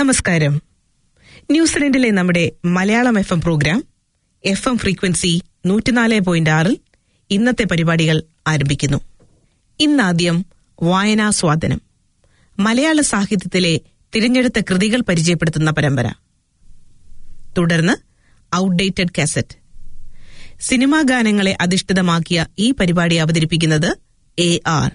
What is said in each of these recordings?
നമസ്കാരം ന്യൂസിലൻഡിലെ നമ്മുടെ Malayalam F M program F M frequency നൂറ്റിനാല് പോയിന്റ് ആറിൽ ഇന്നത്തെ പരിപാടികൾ ആരംഭിക്കുന്നു ഇന്നാദ്യം വായനാസ്വാദനം മലയാള സാഹിത്യത്തിലെ തിരഞ്ഞെടുത്ത കൃതികൾ പരിചയപ്പെടുത്തുന്ന പരമ്പര തുടർന്ന് ഔട്ട്ഡേറ്റഡ് കാസറ്റ് സിനിമാ ഗാനങ്ങളെ അധിഷ്ഠിതമാക്കിയ ഈ പരിപാടി അവതരിപ്പിക്കുന്നത് എ ആർ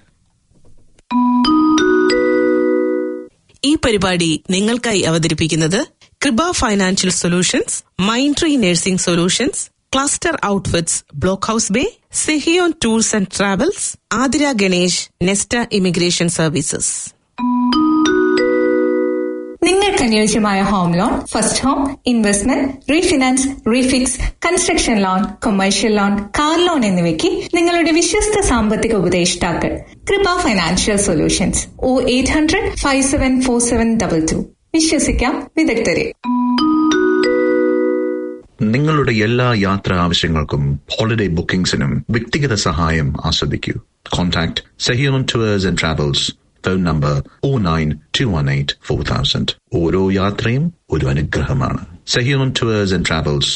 ഈ പരിപാടി നിങ്ങൾക്കായി അവതരിപ്പിക്കുന്നത് Kripa financial solutions mind tree nursing solutions cluster outfits block house bay Sehion tours and travels Athira Ganesh Nesta immigration services നിങ്ങൾക്ക് അനുയോജ്യമായ home loan first home investment refinance refix construction loan commercial loan car loan എന്നിവയ്ക്ക് നിങ്ങളുടെ വിശ്വസ്ത സാമ്പത്തിക ഉപദേഷ്ടാക്കൾ കൃപ financial solutions O eight hundred five seven four seven double two വിശ്വസിക്കാം വിദഗ്ധരെ നിങ്ങളുടെ എല്ലാ യാത്രാ ആവശ്യങ്ങൾക്കും ഹോളിഡേ ബുക്കിംഗ്സിനും വ്യക്തിഗത സഹായം ആസ്വദിക്കൂ contact Sehion tours and travels phone number O nine two one eight four thousand ഓരോ യാത്രയും ഒരു അനുഗ്രഹമാണ് സഹിയോൺ ടൂവേഴ്സ് ആൻഡ് ട്രാവൽസ്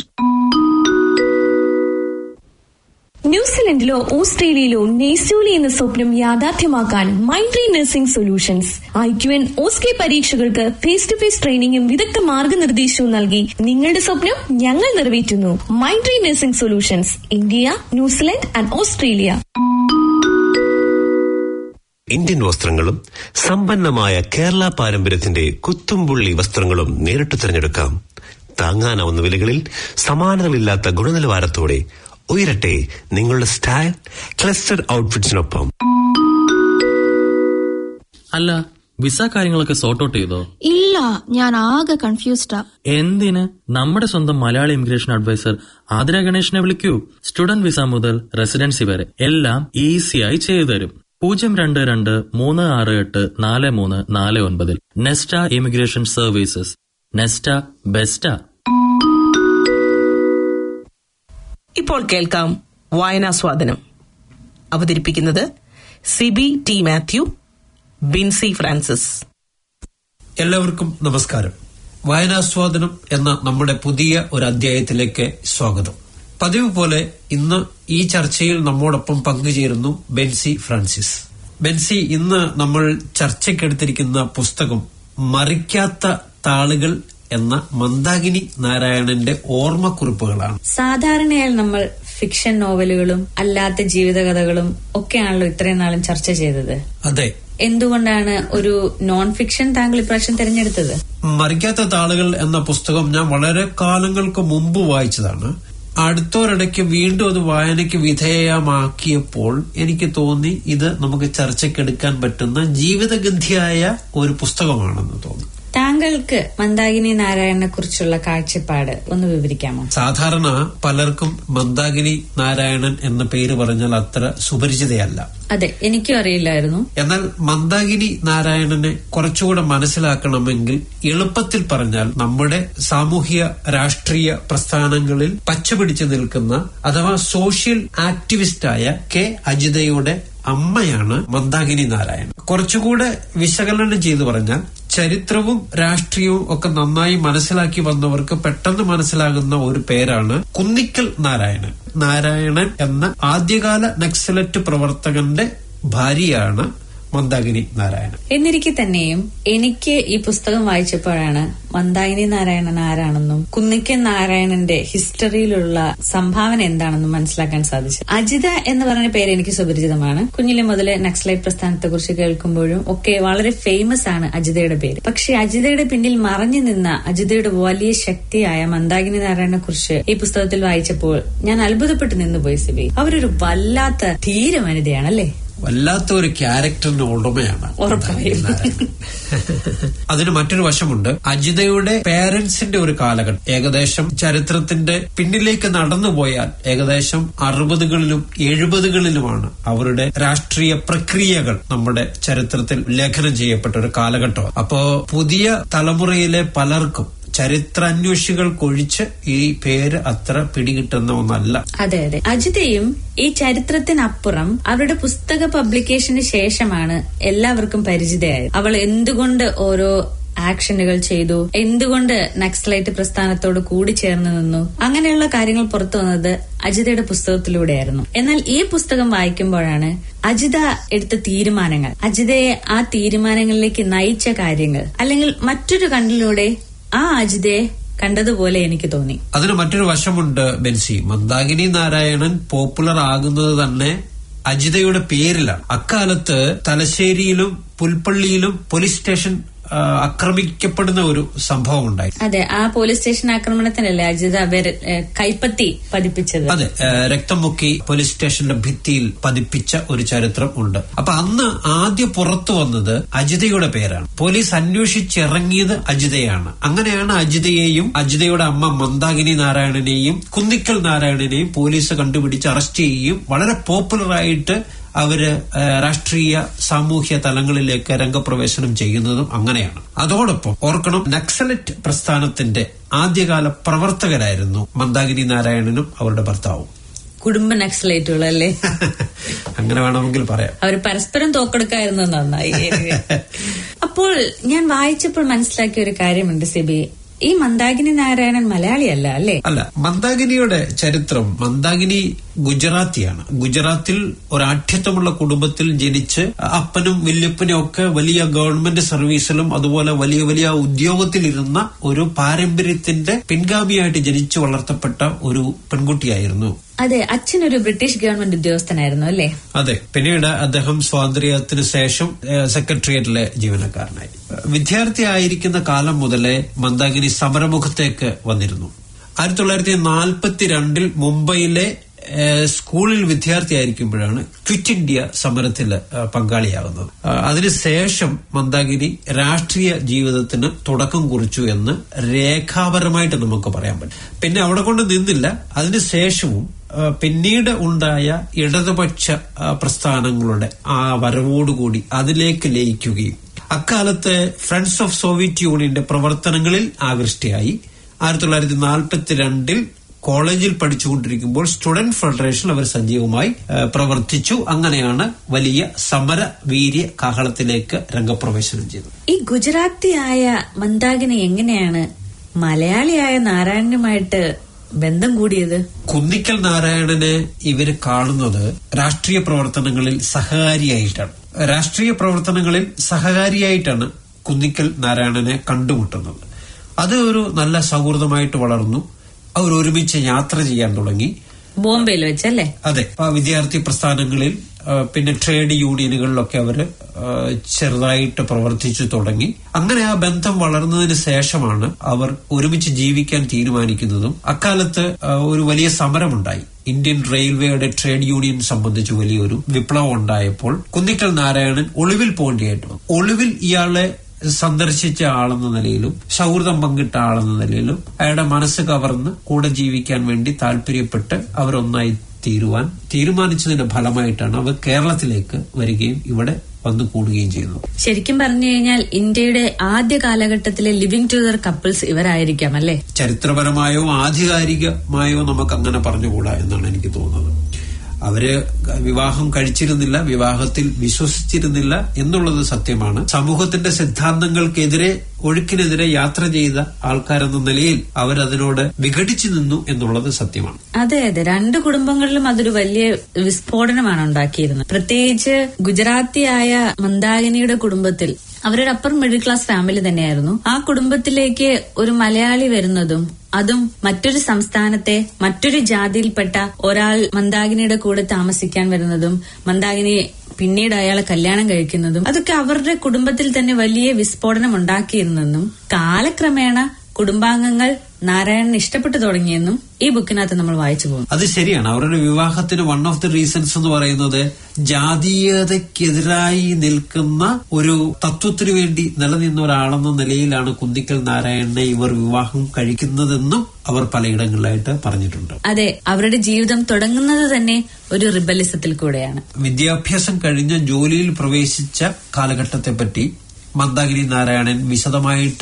ന്യൂസിലൻഡിലോ ഓസ്ട്രേലിയയിലോ നെയ്സൂലി എന്ന സ്വപ്നം യാഥാർത്ഥ്യമാക്കാൻ Mindtree nursing solutions I Q N OSCE പരീക്ഷകൾക്ക് ഫേസ് ടു ഫേസ് ട്രെയിനിങ്ങും വിദഗ്ധ മാർഗനിർദ്ദേശവും നൽകി നിങ്ങളുടെ സ്വപ്നം ഞങ്ങൾ നിറവേറ്റുന്നു Mindtree nursing solutions India New Zealand and Australia Indian വസ്ത്രങ്ങളും സമ്പന്നമായ കേരള പാരമ്പര്യത്തിന്റെ കുത്തുംപുള്ളി വസ്ത്രങ്ങളും നേരിട്ട് തിരഞ്ഞെടുക്കാം താങ്ങാനാവുന്ന വിലകളിൽ സമാനതകളില്ലാത്ത ഗുണനിലവാരത്തോടെ ഉയരട്ടെ നിങ്ങളുടെ സ്റ്റൈൽ ക്ലസ്റ്റർ ഔട്ട്ഫിറ്റ്സിനൊപ്പം അല്ല വിസ കാര്യങ്ങളൊക്കെ സോർട്ട് ഔട്ട് ചെയ്തോ ഇല്ല ഞാൻ ആകെ കൺഫ്യൂസ്ഡാ എന്തിന് നമ്മുടെ സ്വന്തം മലയാളി ഇമിഗ്രേഷൻ അഡ്വൈസർ ആതിര ഗണേഷിനെ വിളിക്കൂ സ്റ്റുഡന്റ് വിസ മുതൽ റെസിഡൻസി വരെ എല്ലാം ഈസിയായി ചെയ്തു തരും പൂജ്യം രണ്ട് രണ്ട് മൂന്ന് ആറ് എട്ട് നാല് മൂന്ന് നാല് ഒൻപതിൽ Nesta immigration services Nesta best ഇപ്പോൾ കേൾക്കാം വായനാസ്വാദനം അവതരിപ്പിക്കുന്നത് സിബി ടി മാത്യു ബിൻസി ഫ്രാൻസിസ് എല്ലാവർക്കും നമസ്കാരം വായനാസ്വാദനം എന്ന നമ്മുടെ പുതിയ ഒരു അധ്യായത്തിലേക്ക് സ്വാഗതം പതിവ് പോലെ ഇന്ന് ഈ ചർച്ചയിൽ നമ്മോടൊപ്പം പങ്കുചേരുന്നു ബെൻസി ഫ്രാൻസിസ് ബെൻസി ഇന്ന് നമ്മൾ ചർച്ചയ്ക്കെടുത്തിരിക്കുന്ന പുസ്തകം മറിക്കാത്ത താളുകൾ എന്ന മന്ദാകിനി നാരായണന്റെ ഓർമ്മക്കുറിപ്പുകളാണ് സാധാരണയായി നമ്മൾ ഫിക്ഷൻ നോവലുകളും അല്ലാത്ത ജീവിതകഥകളും ഒക്കെയാണല്ലോ ഇത്രയും നാളും ചർച്ച ചെയ്തത് അതെ എന്തുകൊണ്ടാണ് ഒരു നോൺ ഫിക്ഷൻ താങ്കൾ ഇപ്രാവശ്യം തിരഞ്ഞെടുത്തത് മറിക്കാത്ത താളുകൾ എന്ന പുസ്തകം ഞാൻ വളരെ കാലങ്ങൾക്ക് മുമ്പ് വായിച്ചതാണ് അടുത്തോരിടയ്ക്ക് വീണ്ടും അത് വായനയ്ക്ക് വിധേയമാക്കിയപ്പോൾ എനിക്ക് തോന്നി ഇത് നമുക്ക് ചർച്ചയ്ക്കെടുക്കാൻ പറ്റുന്ന ജീവിതഗന്ധിയായ ഒരു പുസ്തകമാണെന്ന് തോന്നി താങ്കൾക്ക് മന്ദാകിനി നാരായണനെ കുറിച്ചുള്ള കാഴ്ചപ്പാട് ഒന്ന് വിവരിക്കാമോ സാധാരണ പലർക്കും മന്ദാകിനി നാരായണൻ എന്ന പേര് പറഞ്ഞാൽ അത്ര സുപരിചിതയല്ല അതെ എനിക്കും അറിയില്ലായിരുന്നു എന്നാൽ മന്ദാകിനി നാരായണനെ കുറച്ചുകൂടെ മനസ്സിലാക്കണമെങ്കിൽ എളുപ്പത്തിൽ പറഞ്ഞാൽ നമ്മുടെ സാമൂഹ്യ രാഷ്ട്രീയ പ്രസ്ഥാനങ്ങളിൽ പച്ചപിടിച്ചു നിൽക്കുന്ന അഥവാ സോഷ്യൽ ആക്ടിവിസ്റ്റായ കെ അജിതയുടെ അമ്മയാണ് മന്ദാകിനി നാരായണൻ കുറച്ചുകൂടെ വിശകലനം ചെയ്തു പറഞ്ഞാൽ ചരിത്രവും രാഷ്ട്രീയവും ഒക്കെ നന്നായി മനസ്സിലാക്കി വന്നവർക്ക് പെട്ടെന്ന് മനസ്സിലാകുന്ന ഒരു പേരാണ് കുന്നിക്കൽ നാരായണൻ നാരായണൻ എന്ന ആദ്യകാല നക്സലറ്റ് പ്രവർത്തകന്റെ ഭാര്യയാണ് മന്ദാകിനി നാരായണൻ എന്നിരിക്കെ തന്നെയും എനിക്ക് ഈ പുസ്തകം വായിച്ചപ്പോഴാണ് മന്ദാകിനി നാരായണൻ ആരാണെന്നും കുന്നിക്കൻ നാരായണന്റെ ഹിസ്റ്ററിയിലുള്ള സംഭാവന എന്താണെന്നും മനസ്സിലാക്കാൻ സാധിച്ചു അജിത എന്ന് പറഞ്ഞ പേര് എനിക്ക് സുപരിചിതമാണ് കുഞ്ഞിലെ മുതലേ നക്സലൈറ്റ് പ്രസ്ഥാനത്തെ കുറിച്ച് കേൾക്കുമ്പോഴും ഒക്കെ വളരെ ഫേമസ് ആണ് അജിതയുടെ പേര് പക്ഷെ അജിതയുടെ പിന്നിൽ മറഞ്ഞു നിന്ന അജിതയുടെ വലിയ ശക്തിയായ മന്ദാകിനി നാരായണനെ കുറിച്ച് ഈ പുസ്തകത്തിൽ വായിച്ചപ്പോൾ ഞാൻ അത്ഭുതപ്പെട്ട് നിന്നുപോയി സിബി അവരൊരു വല്ലാത്ത ധീര വനിതയാണല്ലേ വല്ലാത്ത ഒരു ക്യാരക്ടറിന് ഉടമയാണ് ഉറപ്പായും. അതിന് മറ്റൊരു വശമുണ്ട് അജിതയുടെ പേരൻസിന്റെ ഒരു കാലഘട്ടം ഏകദേശം ചരിത്രത്തിന്റെ പിന്നിലേക്ക് നടന്നുപോയാൽ ഏകദേശം അറുപതുകളിലും എഴുപതുകളിലുമാണ് അവരുടെ രാഷ്ട്രീയ പ്രക്രിയകൾ നമ്മുടെ ചരിത്രത്തിൽ ലേഖനം ചെയ്യപ്പെട്ട ഒരു കാലഘട്ടം അപ്പോ പുതിയ തലമുറയിലെ പലർക്കും ചരിത്രാന്വേഷികൾക്കൊഴിച്ച് ഈ പേര് അത്ര പിടികിട്ടുന്ന ഒന്നല്ല അതെ അതെ അജിതയും ഈ ചരിത്രത്തിനപ്പുറം അവരുടെ പുസ്തക പബ്ലിക്കേഷന് ശേഷമാണ് എല്ലാവർക്കും പരിചിതയായത് അവൾ എന്തുകൊണ്ട് ഓരോ ആക്ഷനുകൾ ചെയ്തു എന്തുകൊണ്ട് നക്സലൈറ്റ് പ്രസ്ഥാനത്തോട് കൂടി ചേർന്ന് നിന്നു അങ്ങനെയുള്ള കാര്യങ്ങൾ പുറത്തു വന്നത് അജിതയുടെ പുസ്തകത്തിലൂടെയായിരുന്നു എന്നാൽ ഈ പുസ്തകം വായിക്കുമ്പോഴാണ് അജിത എടുത്ത തീരുമാനങ്ങൾ അജിതയെ ആ തീരുമാനങ്ങളിലേക്ക് നയിച്ച കാര്യങ്ങൾ അല്ലെങ്കിൽ മറ്റൊരു കണ്ണിലൂടെ ആ അജിതയെ കണ്ടതുപോലെ എനിക്ക് തോന്നി അതിന് മറ്റൊരു വശമുണ്ട് ബെൻസി മന്ദാകിനി നാരായണൻ പോപ്പുലർ ആകുന്നത് തന്നെ അജിതയുടെ പേരിലാണ് അക്കാലത്ത് തലശ്ശേരിയിലും പുൽപ്പള്ളിയിലും പോലീസ് സ്റ്റേഷൻ ആ, ആക്രമിക്കപ്പെടുന്ന ഒരു സംഭവം ഉണ്ടായി അതെ ആ പോലീസ് സ്റ്റേഷൻ ആക്രമണത്തിനല്ലേ അജിത അവർ കൈപ്പത്തി പതിപ്പിച്ചത് അതെ ഏ, രക്തം മുക്കി പോലീസ് സ്റ്റേഷന്റെ ഭിത്തിയിൽ പതിപ്പിച്ച ഒരു ചരിത്രം ഉണ്ട് അപ്പൊ അന്ന് ആദ്യം പുറത്തു വന്നത് അജിതയുടെ പേരാണ് പോലീസ് അന്വേഷിച്ചിറങ്ങിയത് അജിതയാണ് അങ്ങനെയാണ് അജിതയെയും അജിതയുടെ അമ്മ മന്ദാകിനി നാരായണനെയും കുന്നിക്കൽ നാരായണനെയും പോലീസ് കണ്ടുപിടിച്ച് അറസ്റ്റ് ചെയ്യുകയും വളരെ പോപ്പുലറായിട്ട് അവര് ഏ, രാഷ്ട്രീയ സാമൂഹ്യ തലങ്ങളിലേക്ക് രംഗപ്രവേശനം ചെയ്യുന്നതും അങ്ങനെയാണ് അതോടൊപ്പം ഓർക്കണം നക്സലറ്റ് പ്രസ്ഥാനത്തിന്റെ ആദ്യകാല പ്രവർത്തകരായിരുന്നു മന്ദാകിനി നാരായണനും അവരുടെ ഭർത്താവും കുടുംബ നക്സലൈറ്റുകളല്ലേ അങ്ങനെ വേണമെങ്കിൽ പറയാം അവർ പരസ്പരം തോക്കെടുക്കായിരുന്നു നന്നായി അപ്പോൾ ഞാൻ വായിച്ചപ്പോൾ മനസ്സിലാക്കിയ ഒരു കാര്യമുണ്ട് സിബി ഈ മന്ദാകിനി നാരായണൻ മലയാളിയല്ല അല്ലേ അല്ല മന്ദാകിനിയുടെ ചരിത്രം മന്ദാകിനി ഗുജറാത്തിയാണ് ഗുജറാത്തിൽ ഒരാഠ്യത്വമുള്ള കുടുംബത്തിൽ ജനിച്ച് അപ്പനും വല്യപ്പനും ഒക്കെ വലിയ ഗവൺമെന്റ് സർവീസിലും അതുപോലെ വലിയ വലിയ ഉദ്യോഗത്തിലിരുന്ന ഒരു പാരമ്പര്യത്തിന്റെ പിൻഗാമിയായിട്ട് ജനിച്ചു വളർത്തപ്പെട്ട ഒരു പെൺകുട്ടിയായിരുന്നു അതെ അച്ഛനൊരു ബ്രിട്ടീഷ് ഗവൺമെന്റ് ഉദ്യോഗസ്ഥനായിരുന്നു അല്ലേ അതെ പിന്നീട് അദ്ദേഹം സ്വാതന്ത്ര്യത്തിന് ശേഷം ഏഹ്, സെക്രട്ടേറിയറ്റിലെ ജീവനക്കാരനായി വിദ്യാർത്ഥി ആയിരിക്കുന്ന കാലം മുതലേ മന്ദാകിനി സമരമുഖത്തേക്ക് വന്നിരുന്നു ആയിരത്തി തൊള്ളായിരത്തി നാൽപ്പത്തിരണ്ടിൽ മുംബൈയിലെ ഏഹ്, സ്കൂളിൽ വിദ്യാർത്ഥിയായിരിക്കുമ്പോഴാണ് ക്വിറ്റ് ഇന്ത്യ സമരത്തിൽ ഏഹ്, പങ്കാളിയാകുന്നത് ആ, അതിനുശേഷം മന്ദാകിനി രാഷ്ട്രീയ ജീവിതത്തിന് തുടക്കം കുറിച്ചു എന്ന് രേഖാപരമായിട്ട് നമുക്ക് പറയാൻ പറ്റും പിന്നെ അവിടെ കൊണ്ട് നിന്നില്ല അതിനുശേഷവും ആ, പിന്നീട് ഉണ്ടായ ഇടതുപക്ഷ ആ, പ്രസ്ഥാനങ്ങളുടെ ആ വരവോടുകൂടി അതിലേക്ക് ലയിക്കുകയും അക്കാലത്ത് ഫ്രണ്ട്സ് ഓഫ് സോവിയറ്റ് യൂണിയന്റെ പ്രവർത്തനങ്ങളിൽ ആകൃഷ്ടയായി ആയിരത്തി തൊള്ളായിരത്തി നാൽപ്പത്തിരണ്ടിൽ കോളേജിൽ പഠിച്ചുകൊണ്ടിരിക്കുമ്പോൾ സ്റ്റുഡന്റ് ഫെഡറേഷൻ അവർ സജീവമായി ആ, പ്രവർത്തിച്ചു അങ്ങനെയാണ് വലിയ സമര വീര്യ കാഹളത്തിലേക്ക് രംഗപ്രവേശനം ചെയ്തത് ഈ ഗുജറാത്തിയായ മന്ദാകിനി എങ്ങനെയാണ് മലയാളിയായ നാരായണനുമായിട്ട് ബന്ധം കൂടിയത് കുന്നിക്കൽ നാരായണനെ ഇവര് കാണുന്നത് രാഷ്ട്രീയ പ്രവർത്തനങ്ങളിൽ സഹകാരിയായിട്ടാണ് രാഷ്ട്രീയ പ്രവർത്തനങ്ങളിൽ സഹകാരിയായിട്ടാണ് കുന്നിക്കൽ നാരായണനെ കണ്ടുമുട്ടുന്നത് അത് ഒരു നല്ല സൗഹൃദമായിട്ട് വളർന്നു അവർ ഒരുമിച്ച് യാത്ര ചെയ്യാൻ തുടങ്ങി ബോംബെയിൽ വെച്ചല്ലേ അതെ ആ വിദ്യാർത്ഥി പ്രസ്ഥാനങ്ങളിൽ ആ, പിന്നെ ട്രേഡ് യൂണിയനുകളിലൊക്കെ അവര് ആ, ചെറുതായിട്ട് പ്രവർത്തിച്ചു തുടങ്ങി അങ്ങനെ ആ ബന്ധം വളർന്നതിന് ശേഷമാണ് അവർ ഒരുമിച്ച് ജീവിക്കാൻ തീരുമാനിക്കുന്നതും അക്കാലത്ത് ആ, ഒരു വലിയ സമരമുണ്ടായി ഇന്ത്യൻ റെയിൽവേയുടെ ട്രേഡ് യൂണിയൻ സംബന്ധിച്ച് വലിയൊരു വിപ്ലവം ഉണ്ടായപ്പോൾ കുന്നിക്കൽ നാരായണൻ ഒളിവിൽ പോകേണ്ടിയായിട്ട് വന്നു ഒളിവിൽ ഇയാളെ സന്ദർശിച്ച ആളെന്ന നിലയിലും സൗഹൃദം പങ്കിട്ട ആളെന്ന നിലയിലും അയാളുടെ മനസ്സ് കവർന്ന് കൂടെ ജീവിക്കാൻ വേണ്ടി താല്പര്യപ്പെട്ട് അവരൊന്നായി തീരുവാൻ തീരുമാനിച്ചതിന്റെ ഫലമായിട്ടാണ് അവർ കേരളത്തിലേക്ക് വരികയും ഇവിടെ വന്നു കൂടുകയും ചെയ്യുന്നത് ശരിക്കും പറഞ്ഞു കഴിഞ്ഞാൽ ഇന്ത്യയുടെ ആദ്യ കാലഘട്ടത്തിലെ ലിവിംഗ് ടുഗദർ കപ്പിൾസ് ഇവരായിരിക്കാം അല്ലേ ചരിത്രപരമായോ ആധികാരികമായോ നമുക്ക് അങ്ങനെ പറഞ്ഞുകൂടാ എന്നാണ് എനിക്ക് തോന്നുന്നത് അവര് വിവാഹം കഴിച്ചിരുന്നില്ല വിവാഹത്തിൽ വിശ്വസിച്ചിരുന്നില്ല എന്നുള്ളത് സത്യമാണ് സമൂഹത്തിന്റെ സിദ്ധാന്തങ്ങൾക്കെതിരെ ഒഴുക്കിനെതിരെ യാത്ര ചെയ്ത ആൾക്കാരെന്ന നിലയിൽ അവരതിനോട് വിഘടിച്ചു നിന്നു എന്നുള്ളത് സത്യമാണ് അതെ അതെ രണ്ട് കുടുംബങ്ങളിലും അതൊരു വലിയ വിസ്ഫോടനമാണ് ഉണ്ടാക്കിയിരുന്നത് പ്രത്യേകിച്ച് ഗുജറാത്തിയായ മന്ദാകിനിയുടെ കുടുംബത്തിൽ അവരൊരു അപ്പർ മിഡിൽ ക്ലാസ് ഫാമിലി തന്നെയായിരുന്നു ആ കുടുംബത്തിലേക്ക് ഒരു മലയാളി വരുന്നതും അതും മറ്റൊരു സംസ്ഥാനത്തെ മറ്റൊരു ജാതിയിൽപ്പെട്ട ഒരാൾ മന്ദാകിനിയുടെ കൂടെ താമസിക്കാൻ വരുന്നതും മന്ദാകിനി പിന്നീട് അയാളെ കല്യാണം കഴിക്കുന്നതും അതൊക്കെ അവരുടെ കുടുംബത്തിൽ തന്നെ വലിയ വിസ്ഫോടനം ഉണ്ടാക്കിയിരുന്നെന്നും കാലക്രമേണ കുടുംബാംഗങ്ങൾ നാരായണന് ഇഷ്ടപ്പെട്ടു തുടങ്ങിയെന്നും ഈ ബുക്കിനകത്ത് നമ്മൾ വായിച്ചു പോകും അത് ശരിയാണ് അവരുടെ വിവാഹത്തിന് വൺ ഓഫ് ദി റീസൺസ് എന്ന് പറയുന്നത് ജാതീയതയ്ക്കെതിരായി നിൽക്കുന്ന ഒരു തത്വത്തിനു വേണ്ടി നിലനിന്ന ഒരാളെന്ന നിലയിലാണ് കുന്തിക്കൽ നാരായണനെ ഇവർ വിവാഹം കഴിക്കുന്നതെന്നും അവർ പലയിടങ്ങളിലായിട്ട് പറഞ്ഞിട്ടുണ്ട് അതെ അവരുടെ ജീവിതം തുടങ്ങുന്നത് തന്നെ ഒരു റിബലിസത്തിൽ കൂടെയാണ് വിദ്യാഭ്യാസം കഴിഞ്ഞ് ജോലിയിൽ പ്രവേശിച്ച കാലഘട്ടത്തെപ്പറ്റി മന്ദാകിനി നാരായണൻ വിശദമായിട്ട്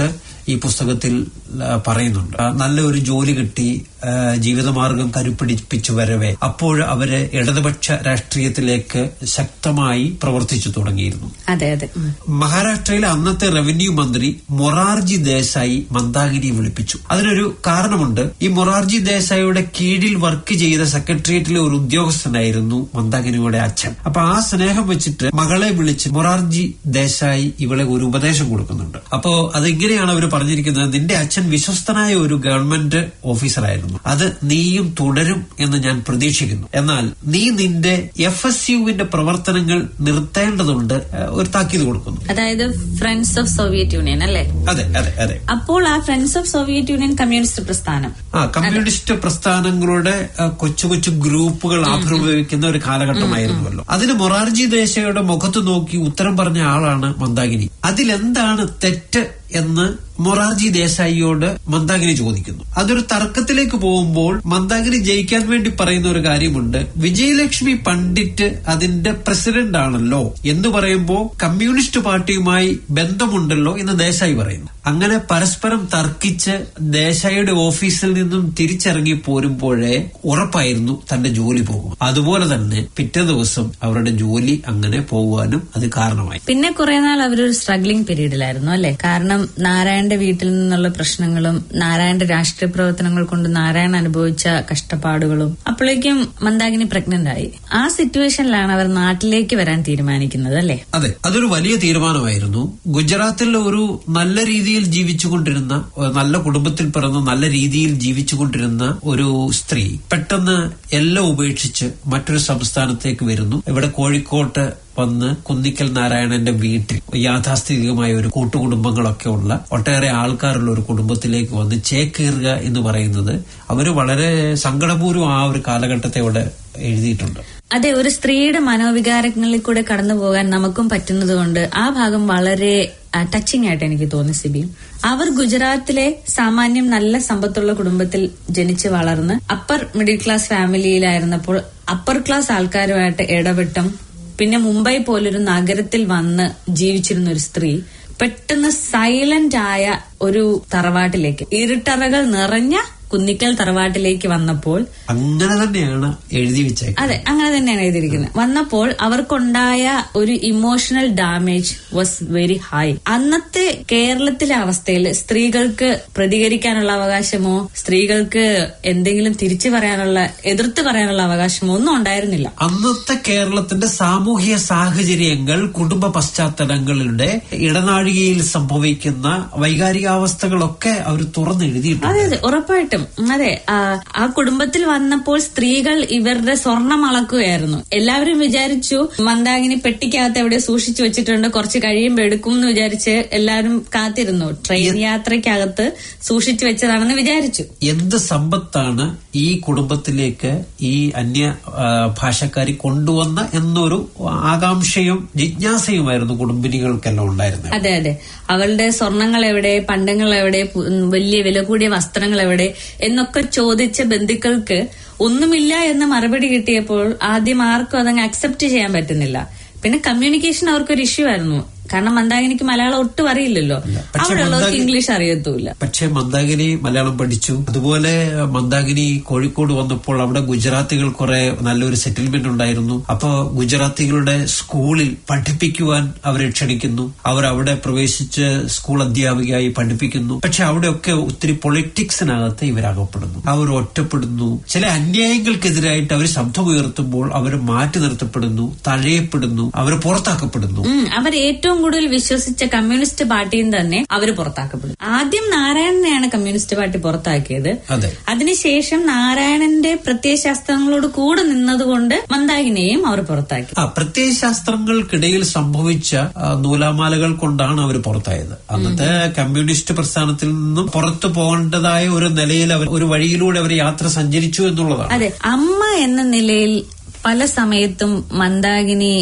ഈ പുസ്തകത്തിൽ ആ, പറയുന്നുണ്ട് ആ, നല്ല ഒരു ജോലി കിട്ടി ആ, ജീവിതമാർഗം കരുപ്പിടിപ്പിച്ചു വരവേ അപ്പോൾ അവര് ഇടതുപക്ഷ രാഷ്ട്രീയത്തിലേക്ക് ശക്തമായി പ്രവർത്തിച്ചു തുടങ്ങിയിരുന്നു അതെ അതെ ഉം. മഹാരാഷ്ട്രയിലെ അന്നത്തെ റവന്യൂ മന്ത്രി മൊറാർജി ദേശായി മന്ദാകിനിയെ വിളിപ്പിച്ചു അതിനൊരു കാരണമുണ്ട് ഈ മൊറാർജി ദേശായിയുടെ കീഴിൽ വർക്ക് ചെയ്ത സെക്രട്ടേറിയറ്റിലെ ഒരു ഉദ്യോഗസ്ഥനായിരുന്നു മന്ദാകിനിയുടെ അച്ഛൻ അപ്പൊ ആ സ്നേഹം വെച്ചിട്ട് മകളെ വിളിച്ച് മൊറാർജി ദേശായി ഇവളെ ഒരു ഉപദേശം കൊടുക്കുന്നുണ്ട് അപ്പോ അതിങ്ങനെയാണ് അവർ പറഞ്ഞിരിക്കുന്നത് നിന്റെ അച്ഛൻ വിശ്വസ്തനായ ഒരു ഗവൺമെന്റ് ഓഫീസറായിരുന്നു അത് നീയും തുടരും എന്ന് ഞാൻ പ്രതീക്ഷിക്കുന്നു എന്നാൽ നീ നിന്റെ എഫ് എസ് യുവിന്റെ പ്രവർത്തനങ്ങൾ നിർത്തേണ്ടതുണ്ട് ഏഹ്, ഒരു താക്കീത് കൊടുക്കുന്നു അതായത് ഫ്രണ്ട്സ് ഓഫ് സോവിയറ്റ് യൂണിയൻ അല്ലേ അതെ അതെ അതെ അപ്പോൾ ആ friends of Soviet union communist പ്രസ്ഥാനം ആ കമ്മ്യൂണിസ്റ്റ് പ്രസ്ഥാനങ്ങളുടെ ആ, കൊച്ചു കൊച്ചു ഗ്രൂപ്പുകൾ ആവിർഭവിക്കുന്ന ഒരു കാലഘട്ടമായിരുന്നുവല്ലോ അതിന് മൊറാർജി ദേശയുടെ മുഖത്ത് നോക്കി ഉത്തരം പറഞ്ഞ ആളാണ് മന്ദാകിനി അതിലെന്താണ് തെറ്റ് എന്ന് മൊറാർജി ദേശായിയോട് മന്ദാകിനി ചോദിക്കുന്നു അതൊരു തർക്കത്തിലേക്ക് പോകുമ്പോൾ മന്ദാകിനി ജയിക്കാൻ വേണ്ടി പറയുന്ന ഒരു കാര്യമുണ്ട് വിജയലക്ഷ്മി പണ്ഡിറ്റ് അതിന്റെ പ്രസിഡന്റ് ആണല്ലോ എന്ന് പറയുമ്പോൾ കമ്മ്യൂണിസ്റ്റ് പാർട്ടിയുമായി ബന്ധമുണ്ടല്ലോ എന്ന് ദേശായി പറയുന്നു അങ്ങനെ പരസ്പരം തർക്കിച്ച് ദേശായിയുടെ ഓഫീസിൽ നിന്നും തിരിച്ചിറങ്ങി പോരുമ്പോഴേ ഉറപ്പായിരുന്നു തന്റെ ജോലി പോകും അതുപോലെ തന്നെ പിറ്റേ ദിവസം അവരുടെ ജോലി അങ്ങനെ പോകുവാനും അത് കാരണമായി പിന്നെ കുറെ നാൾ അവരൊരു സ്ട്രഗ്ലിംഗ് പീരീഡിലായിരുന്നു അല്ലെ കാരണം നാരായണന്റെ വീട്ടിൽ നിന്നുള്ള പ്രശ്നങ്ങളും നാരായണന്റെ രാഷ്ട്രീയ പ്രവർത്തനങ്ങൾ കൊണ്ട് നാരായണൻ അനുഭവിച്ച കഷ്ടപ്പാടുകളും അപ്പോഴേക്കും മന്ദാകിനി പ്രഗ്നന്റ് ആയി ആ സിറ്റുവേഷനിലാണ് അവർ നാട്ടിലേക്ക് വരാൻ തീരുമാനിക്കുന്നത് അല്ലെ അതെ അതൊരു വലിയ തീരുമാനമായിരുന്നു ഗുജറാത്തിൽ ഒരു നല്ല രീതിയിൽ ജീവിച്ചുകൊണ്ടിരുന്ന ഒരു നല്ല കുടുംബത്തിൽ പിറന്ന് നല്ല രീതിയിൽ ജീവിച്ചുകൊണ്ടിരുന്ന ഒരു സ്ത്രീ പെട്ടെന്ന് എല്ലാം ഉപേക്ഷിച്ച് മറ്റൊരു സംസ്ഥാനത്തേക്ക് വരുന്നു ഇവിടെ കോഴിക്കോട്ട് വന്ന് കുന്നിക്കൽ നാരായണന്റെ വീട്ടിൽ യാഥാസ്ഥിതികമായ ഒരു കൂട്ടുകുടുംബങ്ങളൊക്കെ ഉള്ള ഒട്ടേറെ ആൾക്കാരുള്ള ഒരു കുടുംബത്തിലേക്ക് വന്ന് ചേക്കേറുക എന്ന് പറയുന്നത് അവര് വളരെ സങ്കടപൂർവ്വം ആ ഒരു കാലഘട്ടത്തെ ഇവിടെ എഴുതിയിട്ടുണ്ട് അതെ ഒരു സ്ത്രീയുടെ മനോവികാരങ്ങളിൽ കൂടെ കടന്നു പോകാൻ നമുക്കും പറ്റുന്നതുകൊണ്ട് ആ ഭാഗം വളരെ ടച്ചിങ് ആയിട്ട് എനിക്ക് തോന്നി സിബി അവർ ഗുജറാത്തിലെ സാമാന്യം നല്ല സമ്പത്തുള്ള കുടുംബത്തിൽ ജനിച്ച് വളർന്ന് അപ്പർ മിഡിൽ ക്ലാസ് ഫാമിലിയിലായിരുന്നപ്പോൾ അപ്പർ ക്ലാസ് ആൾക്കാരുമായിട്ട് ഇടപെട്ടും പിന്നെ മുംബൈ പോലൊരു നഗരത്തിൽ വന്ന് ജീവിച്ചിരുന്ന ഒരു സ്ത്രീ പെട്ടെന്ന് സൈലന്റ് ആയ ഒരു തറവാട്ടിലേക്ക് ഇരുട്ടറകൾ നിറഞ്ഞ കുന്നിക്കൽ തറവാട്ടിലേക്ക് വന്നപ്പോൾ അങ്ങനെ തന്നെയാണ് എഴുതി വെച്ചേക്കുന്നത് അതെ അങ്ങനെ തന്നെയാണ് എഴുതിയിരിക്കുന്നത് വന്നപ്പോൾ അവർക്കുണ്ടായ ഒരു emotional damage was very high അന്നത്തെ കേരളത്തിലെ അവസ്ഥയിൽ സ്ത്രീകൾക്ക് പ്രതികരിക്കാനുള്ള അവകാശമോ സ്ത്രീകൾക്ക് എന്തെങ്കിലും തിരിച്ചു പറയാനുള്ള എതിർത്ത് പറയാനുള്ള അവകാശമോ ഒന്നും ഉണ്ടായിരുന്നില്ല അന്നത്തെ കേരളത്തിന്റെ സാമൂഹിക സാഹചര്യങ്ങൾ കുടുംബ പശ്ചാത്തലങ്ങളുടെ ഇടനാഴികയിൽ സംഭവിക്കുന്ന വൈകാരികാവസ്ഥകളൊക്കെ അവർ തുറന്നെഴുതിയിട്ടുണ്ട് അതെ അതെ ഉറപ്പായിട്ടും അതെ ആ, ആ കുടുംബത്തിൽ വന്നപ്പോൾ സ്ത്രീകൾ ഇവരുടെ സ്വർണം അളക്കുകയായിരുന്നു എല്ലാവരും വിചാരിച്ചു മന്ദാകിനി പെട്ടിക്കകത്ത് എവിടെ സൂക്ഷിച്ചു വെച്ചിട്ടുണ്ട് കുറച്ച് കഴിയുമ്പോൾ എടുക്കും എന്ന് വിചാരിച്ച് എല്ലാവരും കാത്തിരുന്നു ട്രെയിൻ യാത്രയ്ക്കകത്ത് സൂക്ഷിച്ചു വെച്ചതാണെന്ന് വിചാരിച്ചു എന്ത് സമ്പത്താണ് ഈ കുടുംബത്തിലേക്ക് ഈ അന്യ ആ, ഭാഷക്കാരി കൊണ്ടുവന്ന എന്നൊരു ആകാംക്ഷയും ജിജ്ഞാസയുമായിരുന്നു കുടുംബിനികൾക്കെല്ലാം ഉണ്ടായിരുന്നത് അതെ അതെ അവളുടെ സ്വർണങ്ങൾ എവിടെ പണ്ടങ്ങൾ എവിടെ പു- ഉം, വലിയ വില കൂടിയ വസ്ത്രങ്ങൾ എവിടെ എന്നൊക്കെ ചോദിച്ച ബന്ധുക്കൾക്ക് ഒന്നുമില്ല എന്ന് മറുപടി കിട്ടിയപ്പോൾ ആദ്യം ആർക്കും അതങ്ങ് അക്സെപ്റ്റ് ചെയ്യാൻ പറ്റുന്നില്ല പിന്നെ കമ്മ്യൂണിക്കേഷൻ അവർക്കൊരു ഇഷ്യൂ ആയിരുന്നു കാരണം മന്ദാകിനിക്ക് മലയാളം ഒട്ടും അറിയില്ലല്ലോ പക്ഷെ അവിടെയുള്ളവർക്ക് മന്ദാകിനി- ഇംഗ്ലീഷ് അറിയത്തുമില്ല പക്ഷെ മന്ദാകിനി മലയാളം പഠിച്ചു അതുപോലെ മന്ദാകിനി കോഴിക്കോട് വന്നപ്പോൾ അവിടെ ഗുജറാത്തികൾ കുറെ നല്ലൊരു സെറ്റിൽമെന്റ് ഉണ്ടായിരുന്നു അപ്പോ ഗുജറാത്തികളുടെ സ്കൂളിൽ പഠിപ്പിക്കുവാൻ അവരെ ക്ഷണിക്കുന്നു അവർ അവിടെ പ്രവേശിച്ച് സ്കൂൾ അധ്യാപികയായി പഠിപ്പിക്കുന്നു പക്ഷെ അവിടെയൊക്കെ ഒത്തിരി പൊളിറ്റിക്സിനകത്ത് ഇവരകപ്പെടുന്നു അവർ ഒറ്റപ്പെടുന്നു ചില അന്യായങ്ങൾക്കെതിരായിട്ട് അവർ ശബ്ദമുയർത്തുമ്പോൾ അവർ മാറ്റി നിർത്തപ്പെടുന്നു തഴയപ്പെടുന്നു അവർ പുറത്താക്കപ്പെടുന്നു ഉം, അവർ ഏറ്റവും കൂടുതൽ വിശ്വസിച്ച കമ്മ്യൂണിസ്റ്റ് പാർട്ടിയും തന്നെ അവർ പുറത്താക്കപ്പെടും ആദ്യം നാരായണനെയാണ് കമ്മ്യൂണിസ്റ്റ് പാർട്ടി പുറത്താക്കിയത് അതെ അതിനുശേഷം നാരായണന്റെ പ്രത്യയശാസ്ത്രങ്ങളോട് കൂടെ നിന്നതുകൊണ്ട് മന്ദാകിനെയും അവർ പുറത്താക്കി ആ പ്രത്യയശാസ്ത്രങ്ങൾക്കിടയിൽ സംഭവിച്ച ആ, നൂലാമാലകൾ കൊണ്ടാണ് അവർ പുറത്തായത് അന്നത്തെ കമ്മ്യൂണിസ്റ്റ് പ്രസ്ഥാനത്തിൽ നിന്നും പുറത്തു പോകേണ്ടതായ ഒരു നിലയിൽ അവർ ഒരു വഴിയിലൂടെ അവർ യാത്ര സഞ്ചരിച്ചു എന്നുള്ളതാണ് അതെ അമ്മ എന്ന നിലയിൽ പല സമയത്തും മന്ദാകിനി